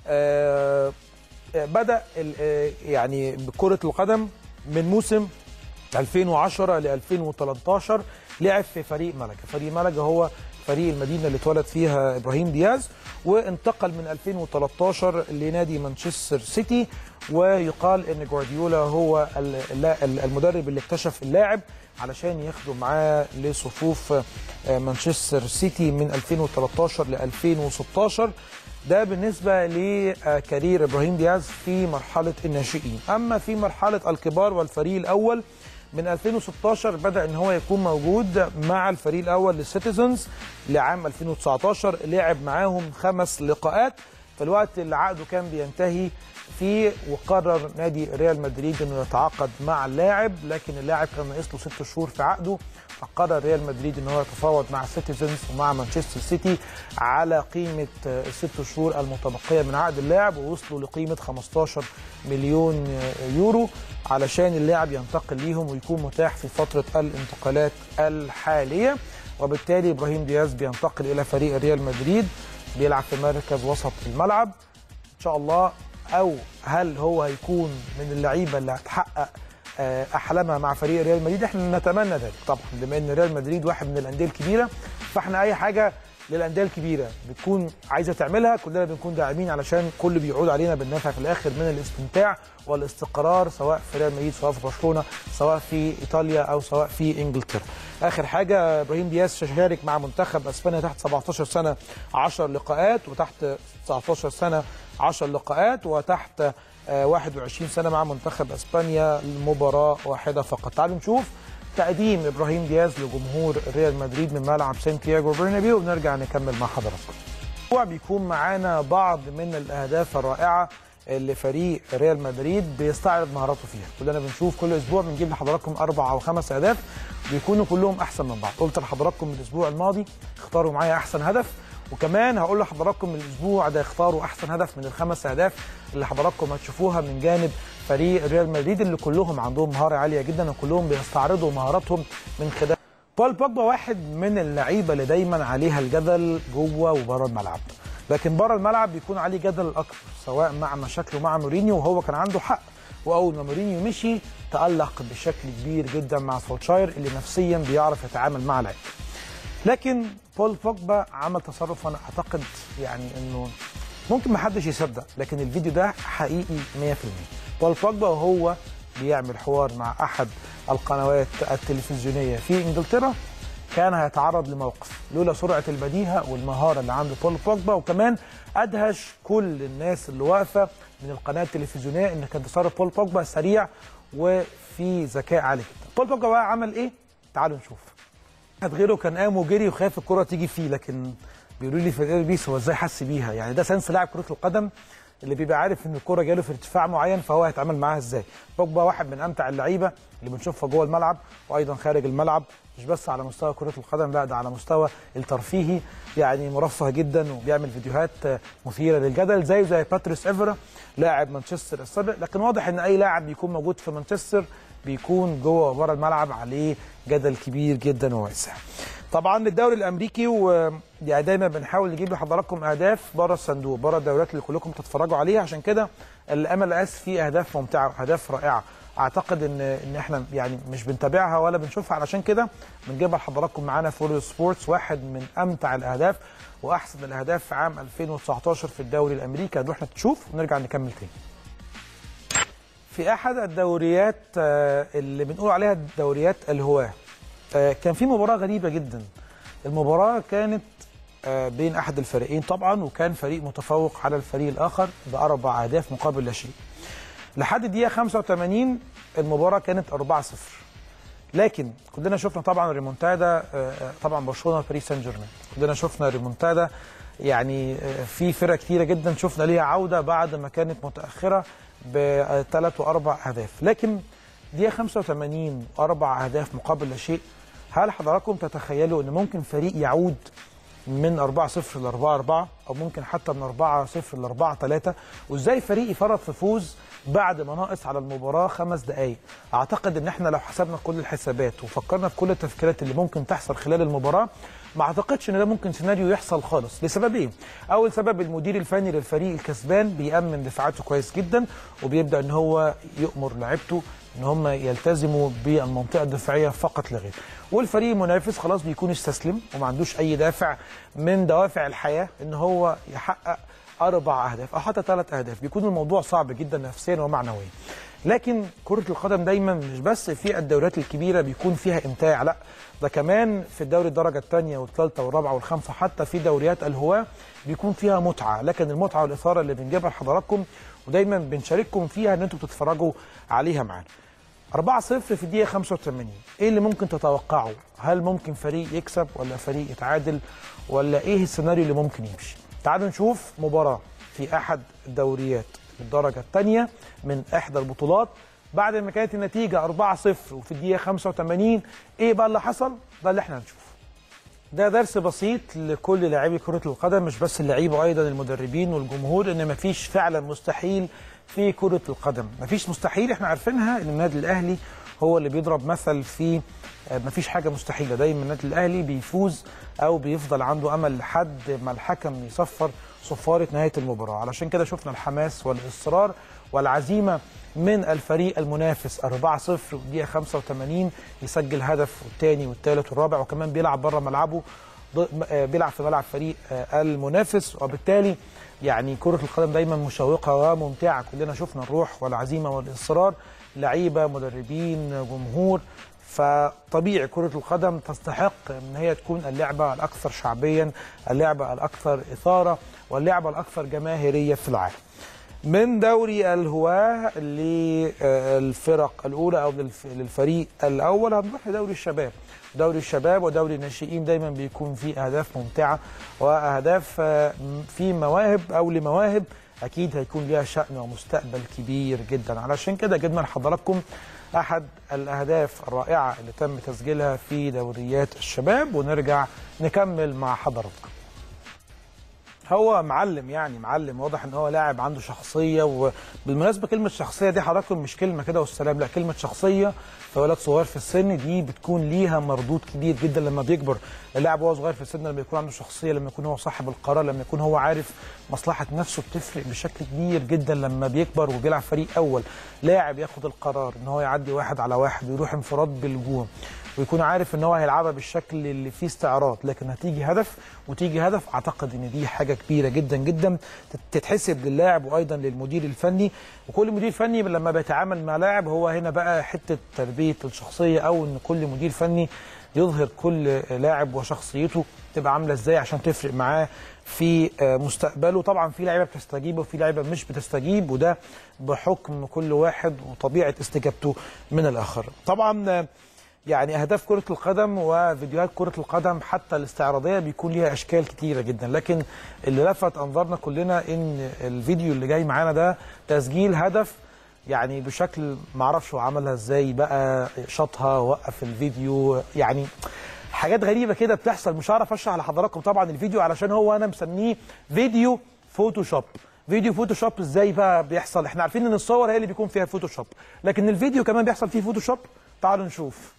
آه، آه، بدا ال- آه، يعني بكره القدم من موسم 2010 ل 2013 لعب في فريق ملقا فريق ملقا هو فريق المدينه اللي اتولد فيها ابراهيم دياز وانتقل من 2013 لنادي مانشستر سيتي ويقال ان جوارديولا هو ال- اللا- المدرب اللي اكتشف اللاعب علشان ياخده معاه لصفوف آه، مانشستر سيتي من 2013 ل 2016 ده بالنسبة لكارير إبراهيم دياز في مرحلة الناشئين أما في مرحلة الكبار والفريق الأول من 2016 بدأ إن هو يكون موجود مع الفريق الأول للسيتيزنز لعام 2019 لعب معاهم خمس لقاءات في الوقت اللي عقده كان بينتهي فيه وقرر نادي ريال مدريد انه يتعاقد مع اللاعب لكن اللاعب كان ناقص له ست شهور في عقده فقرر ريال مدريد ان هو يتفاوض مع سيتيزنز ومع مانشستر سيتي على قيمه آه، الست شهور المتبقيه من عقد اللاعب ووصلوا لقيمه 15 مليون آه، يورو علشان اللاعب ينتقل ليهم ويكون متاح في فتره الانتقالات الحاليه وبالتالي ابراهيم دياز بينتقل الى فريق ريال مدريد بيلعب في مركز وسط الملعب ان شاء الله او هل هو هيكون من اللعيبه اللي هتحقق آه، احلامها مع فريق ريال مدريد احنا نتمنى ذلك طبعا بما ان ريال مدريد واحد من الانديه الكبيره فاحنا اي حاجه للانديه الكبيره بتكون عايزه تعملها كلنا بنكون داعمين علشان كل بيعود علينا بالنفع في الاخر من الاستمتاع والاستقرار سواء في ريال مدريد سواء في برشلونه سواء في ايطاليا او سواء في انجلترا. اخر حاجه ابراهيم دياز شارك مع منتخب اسبانيا تحت 17 سنه 10 لقاءات وتحت 19 سنه 10 لقاءات وتحت آه، 21 سنه مع منتخب اسبانيا مباراه واحده فقط. تعالوا نشوف تقديم ابراهيم دياز لجمهور ريال مدريد من ملعب سانتياغو برنابيو ونرجع نكمل مع حضراتكم. الاسبوع بيكون معانا بعض من الاهداف الرائعه اللي فريق ريال مدريد بيستعرض مهاراته فيها كلنا بنشوف كل اسبوع بنجيب لحضراتكم اربع او خمس اهداف بيكونوا كلهم احسن من بعض قلت لحضراتكم الاسبوع الماضي اختاروا معايا احسن هدف وكمان هقول لحضراتكم الاسبوع ده اختاروا احسن هدف من الخمس اهداف اللي حضراتكم هتشوفوها من جانب فريق ريال مدريد اللي كلهم عندهم مهاره عاليه جدا وكلهم بيستعرضوا مهاراتهم من خلال بول بوجبا واحد من اللعيبه اللي دايما عليها الجدل جوه وبره الملعب لكن بره الملعب بيكون عليه جدل اكتر سواء مع مشاكله مع مورينيو وهو كان عنده حق واول ما مورينيو مشي تالق بشكل كبير جدا مع سولشاير اللي نفسيا بيعرف يتعامل مع لعيبه لكن بول بوجبا عمل تصرف انا اعتقد يعني انه ممكن ما حدش يصدق لكن الفيديو ده حقيقي 100% بول بوجبا وهو بيعمل حوار مع احد القنوات التلفزيونيه في انجلترا كان هيتعرض لموقف لولا سرعه البديهه والمهاره اللي عنده بول بوجبا وكمان ادهش كل الناس اللي واقفه من القناه التلفزيونيه ان كان تصرف بول بوجبا سريع وفي ذكاء عالي جدا بول بوجبا بقى عمل ايه تعالوا نشوف واحد غيره كان قام وجري وخاف الكره تيجي فيه لكن بيقولوا لي في الاير بيس هو ازاي حس بيها يعني ده سنس لاعب كره القدم اللي بيبقى عارف ان الكره جاله في ارتفاع معين فهو هيتعامل معاها ازاي بوجبا واحد من امتع اللعيبه اللي بنشوفها جوه الملعب وايضا خارج الملعب مش بس على مستوى كره القدم لا ده على مستوى الترفيهي يعني مرفه جدا وبيعمل فيديوهات مثيره للجدل زيه زي باتريس ايفرا لاعب مانشستر السابق لكن واضح ان اي لاعب بيكون موجود في مانشستر بيكون جوه وبره الملعب عليه جدل كبير جدا وواسع. طبعا الدوري الامريكي ويعني دايما بنحاول نجيب لحضراتكم اهداف بره الصندوق بره الدوريات اللي كلكم بتتفرجوا عليها عشان كده الام ال اس فيه اهداف ممتعه واهداف رائعه اعتقد ان ان احنا يعني مش بنتابعها ولا بنشوفها علشان كده بنجيبها لحضراتكم معانا في اوريو سبورتس واحد من امتع الاهداف واحسن الاهداف في عام 2019 في الدوري الامريكي هنروح نشوف ونرجع نكمل تاني في احد الدوريات آه، اللي بنقول عليها دوريات الهواه آه، كان في مباراه غريبه جدا المباراه كانت آه، بين احد الفريقين طبعا وكان فريق متفوق على الفريق الاخر باربع اهداف مقابل لا شيء لحد الدقيقه 85 المباراه كانت 4-0 لكن كلنا شفنا طبعا ريمونتادا آه، آه، طبعا برشلونه باريس سان جيرمان كلنا شفنا ريمونتادا يعني آه، في فرق كتيره جدا شفنا ليها عوده بعد ما كانت متاخره بثلاث واربع اهداف لكن دقيقه 85 اربع اهداف مقابل لا شيء هل حضراتكم تتخيلوا ان ممكن فريق يعود من 4-0 ل 4-4 او ممكن حتى من 4-0 ل 4-3 وازاي فريق يفرط في فوز بعد ما ناقص على المباراه خمس دقائق اعتقد ان احنا لو حسبنا كل الحسابات وفكرنا في كل التفكيرات اللي ممكن تحصل خلال المباراه ما اعتقدش ان ده ممكن سيناريو يحصل خالص لسببين اول سبب المدير الفني للفريق الكسبان بيامن دفاعاته كويس جدا وبيبدا ان هو يامر لعيبته ان هم يلتزموا بالمنطقه الدفاعيه فقط لا غير والفريق المنافس خلاص بيكون استسلم وما عندوش اي دافع من دوافع الحياه ان هو يحقق اربع اهداف او حتى ثلاث اهداف بيكون الموضوع صعب جدا نفسيا ومعنويا لكن كرة القدم دايما مش بس في الدوريات الكبيرة بيكون فيها إمتاع لا ده كمان في الدوري الدرجة الثانية والثالثة والرابعة والخامسة حتى في دوريات الهواة بيكون فيها متعة لكن المتعة والإثارة اللي بنجيبها لحضراتكم ودايما بنشارككم فيها إن أنتم بتتفرجوا عليها معانا 4-0 في الدقيقة 85 ايه اللي ممكن تتوقعه؟ هل ممكن فريق يكسب ولا فريق يتعادل ولا ايه السيناريو اللي ممكن يمشي؟ تعالوا نشوف مباراة في احد الدوريات الدرجة الثانية من احدى البطولات بعد ما كانت النتيجة 4-0 وفي الدقيقة 85 ايه بقى اللي حصل؟ ده اللي احنا هنشوفه. ده درس بسيط لكل لاعبي كرة القدم مش بس اللعيبة أيضا المدربين والجمهور إن مفيش فعلا مستحيل في كرة القدم مفيش مستحيل احنا عارفينها إن النادي الأهلي هو اللي بيضرب مثل في آه، مفيش حاجة مستحيلة دايما النادي الأهلي بيفوز أو بيفضل عنده أمل لحد ما الحكم يصفر صفارة نهاية المباراة علشان كده شفنا الحماس والإصرار والعزيمة من الفريق المنافس 4-0 والدقيقة 85 يسجل هدف والثاني والثالث والرابع وكمان بيلعب بره ملعبه ض- آه، بيلعب في ملعب فريق آه، المنافس وبالتالي يعني كرة القدم دايما مشوقة وممتعة كلنا شفنا الروح والعزيمة والإصرار لعيبة مدربين جمهور فطبيعي كرة القدم تستحق ان هي تكون اللعبة الاكثر شعبيا، اللعبة الاكثر اثارة، واللعبة الاكثر جماهيرية في العالم. من دوري الهواة للفرق الاولى او للف- للفريق الاول هنروح لدوري الشباب. دوري الشباب ودوري الناشئين دايما بيكون فيه اهداف ممتعه واهداف آه، في مواهب او لمواهب اكيد هيكون ليها شأن ومستقبل كبير جدا علشان كده جبنا لحضراتكم احد الاهداف الرائعه اللي تم تسجيلها في دوريات الشباب ونرجع نكمل مع حضراتكم هو معلم يعني معلم واضح ان هو لاعب عنده شخصيه وبالمناسبه كلمه شخصيه دي حضراتكم مش كلمه كده والسلام لا كلمه شخصيه في ولد صغير في السن دي بتكون ليها مردود كبير جدا لما بيكبر اللاعب وهو صغير في السن لما يكون عنده شخصيه لما يكون هو صاحب القرار لما يكون هو عارف مصلحه نفسه بتفرق بشكل كبير جدا لما بيكبر وبيلعب فريق اول لاعب ياخد القرار ان هو يعدي واحد على واحد ويروح انفراد بالجون ويكون عارف ان هو هيلعبها بالشكل اللي فيه استعراض لكن هتيجي هدف وتيجي هدف اعتقد ان دي حاجه كبيره جدا جدا تت- تتحسب للاعب وايضا للمدير الفني وكل مدير فني لما بيتعامل مع لاعب هو هنا بقى حته تربيه الشخصيه او ان كل مدير فني يظهر كل لاعب وشخصيته تبقى عامله ازاي عشان تفرق معاه في آه، مستقبله طبعا في لعيبه بتستجيب وفي لعيبه مش بتستجيب وده بحكم كل واحد وطبيعه استجابته من الاخر طبعا آه، يعني اهداف كره القدم وفيديوهات كره القدم حتى الاستعراضيه بيكون ليها اشكال كتيره جدا لكن اللي لفت انظارنا كلنا ان الفيديو اللي جاي معانا ده تسجيل هدف يعني بشكل معرفش هو عملها ازاي بقى شاطها وقف الفيديو يعني حاجات غريبه كده بتحصل مش هعرف اشرح لحضراتكم طبعا الفيديو علشان هو انا مسميه فيديو فوتوشوب فيديو فوتوشوب ازاي بقى بيحصل احنا عارفين ان الصور هي اللي بيكون فيها فوتوشوب لكن الفيديو كمان بيحصل فيه فوتوشوب تعالوا نشوف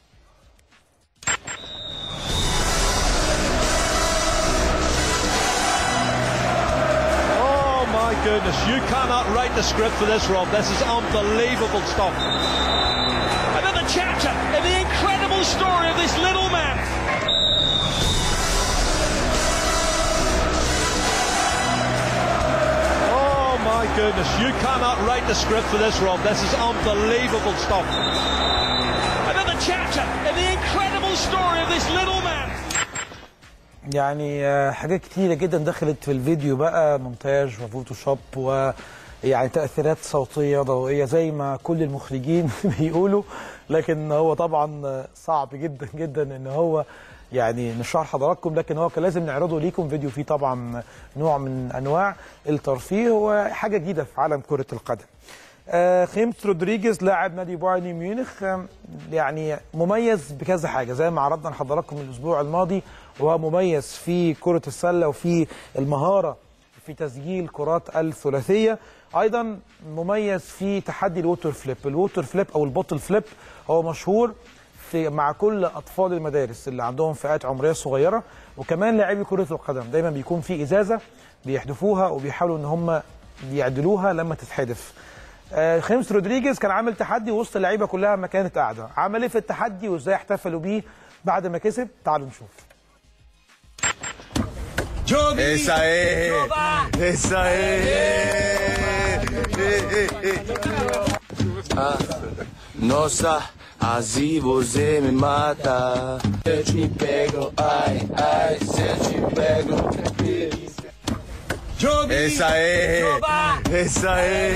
Oh my goodness, you cannot write the script for this, Rob. This is unbelievable stuff. Another chapter in the incredible story of this little man. Oh my goodness, you cannot write the script for this, Rob. This is unbelievable stuff. Another chapter in the incredible story of this little man. يعني آه، حاجات كتيرة جدا دخلت في الفيديو بقى مونتاج وفوتوشوب ويعني تأثيرات صوتية ضوئية زي ما كل المخرجين بيقولوا لكن هو طبعا آه، صعب جدا جدا ان هو يعني نشرح حضراتكم لكن هو كان لازم نعرضه ليكم فيديو فيه طبعا نوع من انواع الترفيه وحاجة جديدة في عالم كرة القدم. آه، خيمس رودريجيز لاعب نادي بايرن ميونخ آم، يعني مميز بكذا حاجه زي ما عرضنا لحضراتكم الاسبوع الماضي وهو مميز في كره السله وفي المهاره في تسجيل كرات الثلاثيه ايضا مميز في تحدي الووتر فليب الووتر فليب او البوتل فليب هو مشهور في مع كل اطفال المدارس اللي عندهم فئات عمريه صغيره وكمان لاعبي كره القدم دايما بيكون في ازازه بيحدفوها وبيحاولوا ان هم يعدلوها لما تتحدف آه، خيمس رودريجيز كان عامل تحدي وسط اللعيبه كلها ما كانت قاعده عمل ايه في التحدي وازاي احتفلوا بيه بعد ما كسب تعالوا نشوف Esa es. Esa es. Ah, nossa, assim você me mata. Eu te pego, ai, ai, se eu te pego. Essa é. Essa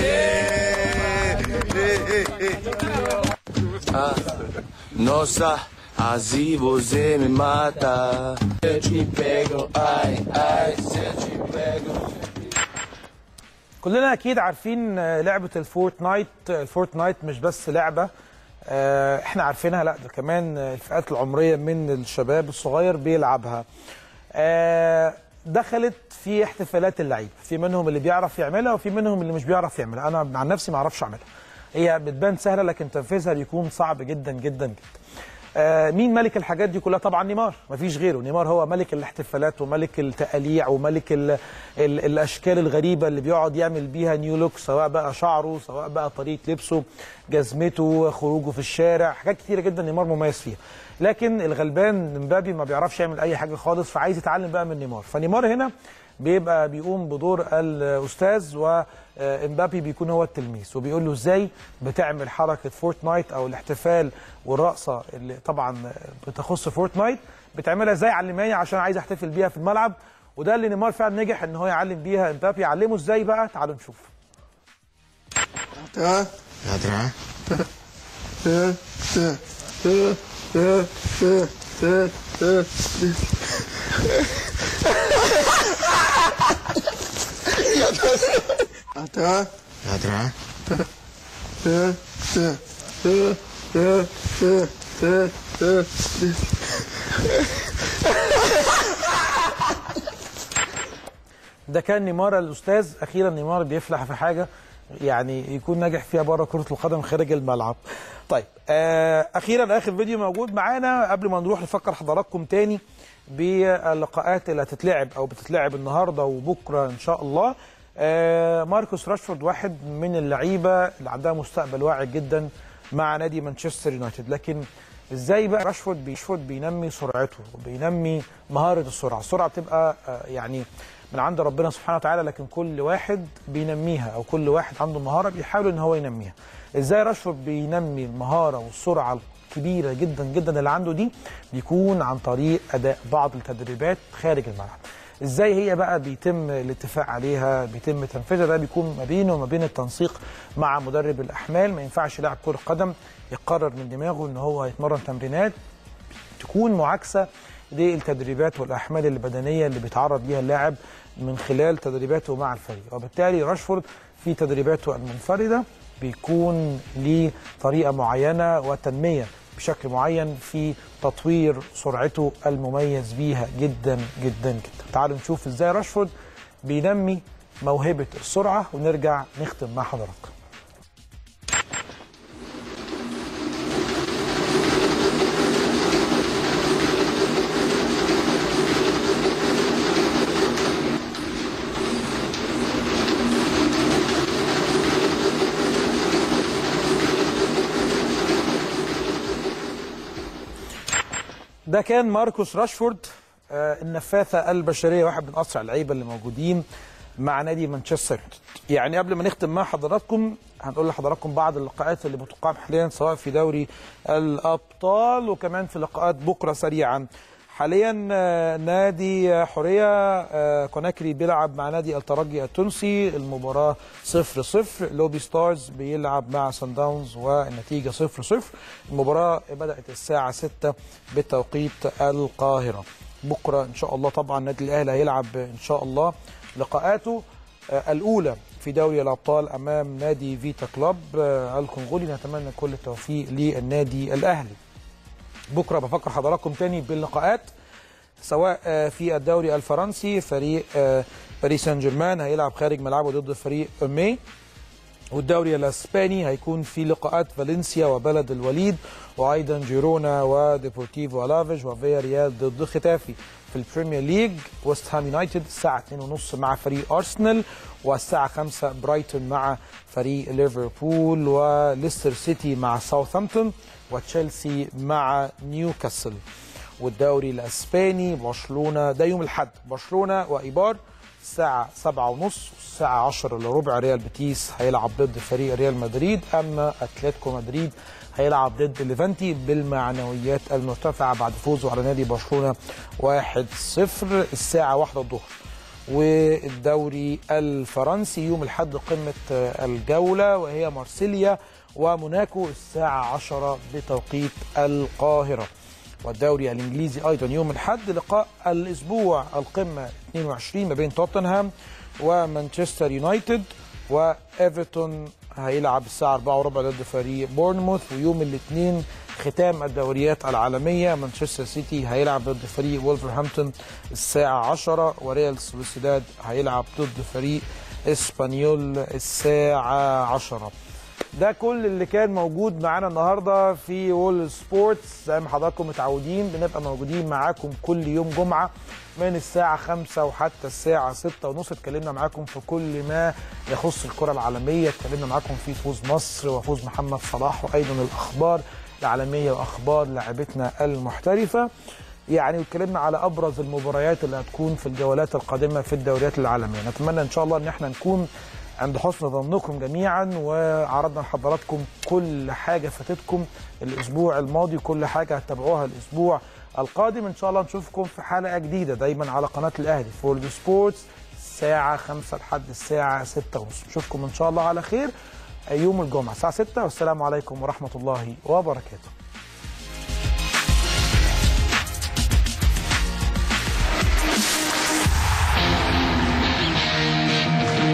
é. Ah, nossa, assim você me mata. Eu te pego, ai, ai, se eu te pego. كلنا اكيد عارفين آه، لعبه الفورتنايت الفورتنايت مش بس لعبه آه، احنا عارفينها لا ده كمان آه، الفئات العمريه من الشباب الصغير بيلعبها آه، دخلت في احتفالات اللعيب في منهم اللي بيعرف يعملها وفي منهم اللي مش بيعرف يعملها انا عن نفسي ما اعرفش اعملها هي بتبان سهله لكن تنفيذها بيكون صعب جدا جدا جدا آه، مين ملك الحاجات دي كلها طبعا نيمار مفيش غيره نيمار هو ملك الاحتفالات وملك التقاليع وملك ال ال الاشكال الغريبه اللي بيقعد يعمل بيها نيو لوك سواء بقى شعره سواء بقى طريقه لبسه جزمته خروجه في الشارع حاجات كتيره جدا نيمار مميز فيها لكن الغلبان مبابي ما بيعرفش يعمل اي حاجه خالص فعايز يتعلم بقى من نيمار فنيمار هنا بيبقى بيقوم بدور الاستاذ وامبابي بيكون هو التلميذ وبيقول له ازاي بتعمل حركه فورتنايت او الاحتفال والرقصه اللي طبعا بتخص فورتنايت بتعملها ازاي علماني عشان عايز احتفل بيها في الملعب وده اللي نيمار فعلا نجح ان هو يعلم بيها امبابي يعلمه ازاي بقى تعالوا نشوف ده كان نيمار الاستاذ اخيرا نيمار بيفلح في حاجه يعني يكون ناجح فيها بره كره القدم خارج الملعب طيب آه اخيرا اخر فيديو موجود معانا قبل ما نروح نفكر حضراتكم تاني باللقاءات اللي هتتلعب او بتتلعب النهارده وبكره ان شاء الله آه ماركوس راشفورد واحد من اللعيبه اللي عندها مستقبل واعد جدا مع نادي مانشستر يونايتد لكن ازاي بقى راشفورد راشفورد بينمي سرعته وبينمي مهاره السرعه السرعه بتبقى آه يعني من عند ربنا سبحانه وتعالى لكن كل واحد بينميها او كل واحد عنده مهاره بيحاول ان هو ينميها ازاي راشفورد بينمي المهاره والسرعه الكبيره جدا جدا اللي عنده دي بيكون عن طريق اداء بعض التدريبات خارج الملعب ازاي هي بقى بيتم الاتفاق عليها بيتم تنفيذها ده بيكون ما بينه وما بين التنسيق مع مدرب الاحمال ما ينفعش لاعب كره قدم يقرر من دماغه ان هو يتمرن تمرينات تكون معاكسه للتدريبات والاحمال البدنيه اللي بيتعرض ليها اللاعب من خلال تدريباته مع الفريق وبالتالي راشفورد في تدريباته المنفرده بيكون ليه طريقه معينه وتنميه بشكل معين في تطوير سرعته المميز بيها جدا جدا جدا تعالوا نشوف ازاي راشفورد بينمي موهبه السرعه ونرجع نختم مع حضراتكم ده كان ماركوس راشفورد آه، النفاثه البشريه واحد من اسرع اللعيبه اللي موجودين مع نادي مانشستر يونايتد. يعني قبل ما نختم مع حضراتكم هنقول لحضراتكم بعض اللقاءات اللي بتقام حاليا سواء في دوري الابطال وكمان في لقاءات بكره سريعا حاليا آه، نادي حوريه آه، كوناكري بيلعب مع نادي الترجي التونسي المباراه 0 0 لوبي ستارز بيلعب مع سان داونز والنتيجه 0 0 المباراه بدات الساعه 6 بتوقيت القاهره بكره ان شاء الله طبعا النادي الاهلي هيلعب ان شاء الله لقاءاته آه، الاولى في دوري الابطال امام نادي فيتا كلوب آه، الكونغولي نتمنى كل التوفيق للنادي الاهلي بكره بفكر حضراتكم تاني باللقاءات سواء آه، في الدوري الفرنسي فريق آه، باريس سان جيرمان هيلعب خارج ملعبه ضد فريق مي والدوري الاسباني هيكون في لقاءات فالنسيا وبلد الوليد وايضا جيرونا وديبورتيفو الافيج وفيا ريال ضد ختافي في البريمير ليج ويست هام يونايتد الساعه 2:30 مع فريق ارسنال والساعه 5 برايتون مع فريق ليفربول وليستر سيتي مع ساوثهامبتون وتشيلسي مع نيوكاسل والدوري الاسباني برشلونه ده يوم الاحد برشلونه وايبار الساعة سبعة ونص والساعة عشرة إلا ربع ريال بيتيس هيلعب ضد فريق ريال مدريد أما أتلتيكو مدريد هيلعب ضد ليفانتي بالمعنويات المرتفعة بعد فوزه على نادي برشلونة 1-0 الساعة واحدة الظهر والدوري الفرنسي يوم الأحد قمة الجولة وهي مارسيليا وموناكو الساعة 10 بتوقيت القاهرة والدوري الانجليزي ايضا يوم الاحد لقاء الاسبوع القمه 22 ما بين توتنهام ومانشستر يونايتد وايفرتون هيلعب الساعه 4 وربع ضد فريق بورنموث ويوم الاثنين ختام الدوريات العالميه مانشستر سيتي هيلعب ضد فريق وولفرهامبتون الساعه 10 وريال سوسيداد هيلعب ضد فريق اسبانيول الساعه 10 ده كل اللي كان موجود معانا النهارده في وول سبورتس زي ما حضراتكم متعودين بنبقى موجودين معاكم كل يوم جمعه من الساعة 5 وحتى الساعة 6 ونص اتكلمنا معاكم في كل ما يخص الكرة العالمية اتكلمنا معاكم في فوز مصر وفوز محمد صلاح وأيضا الأخبار العالمية وأخبار لاعبتنا المحترفة يعني واتكلمنا على ابرز المباريات اللي هتكون في الجولات القادمه في الدوريات العالميه نتمنى ان شاء الله ان احنا نكون عند حسن ظنكم جميعا وعرضنا لحضراتكم كل حاجه فاتتكم الاسبوع الماضي وكل حاجه هتتابعوها الاسبوع القادم ان شاء الله نشوفكم في حلقه جديده دايما على قناه الاهلي فورد سبورتس الساعه 5 لحد الساعه 6 ونص نشوفكم ان شاء الله على خير يوم الجمعه الساعه 6 والسلام عليكم ورحمه الله وبركاته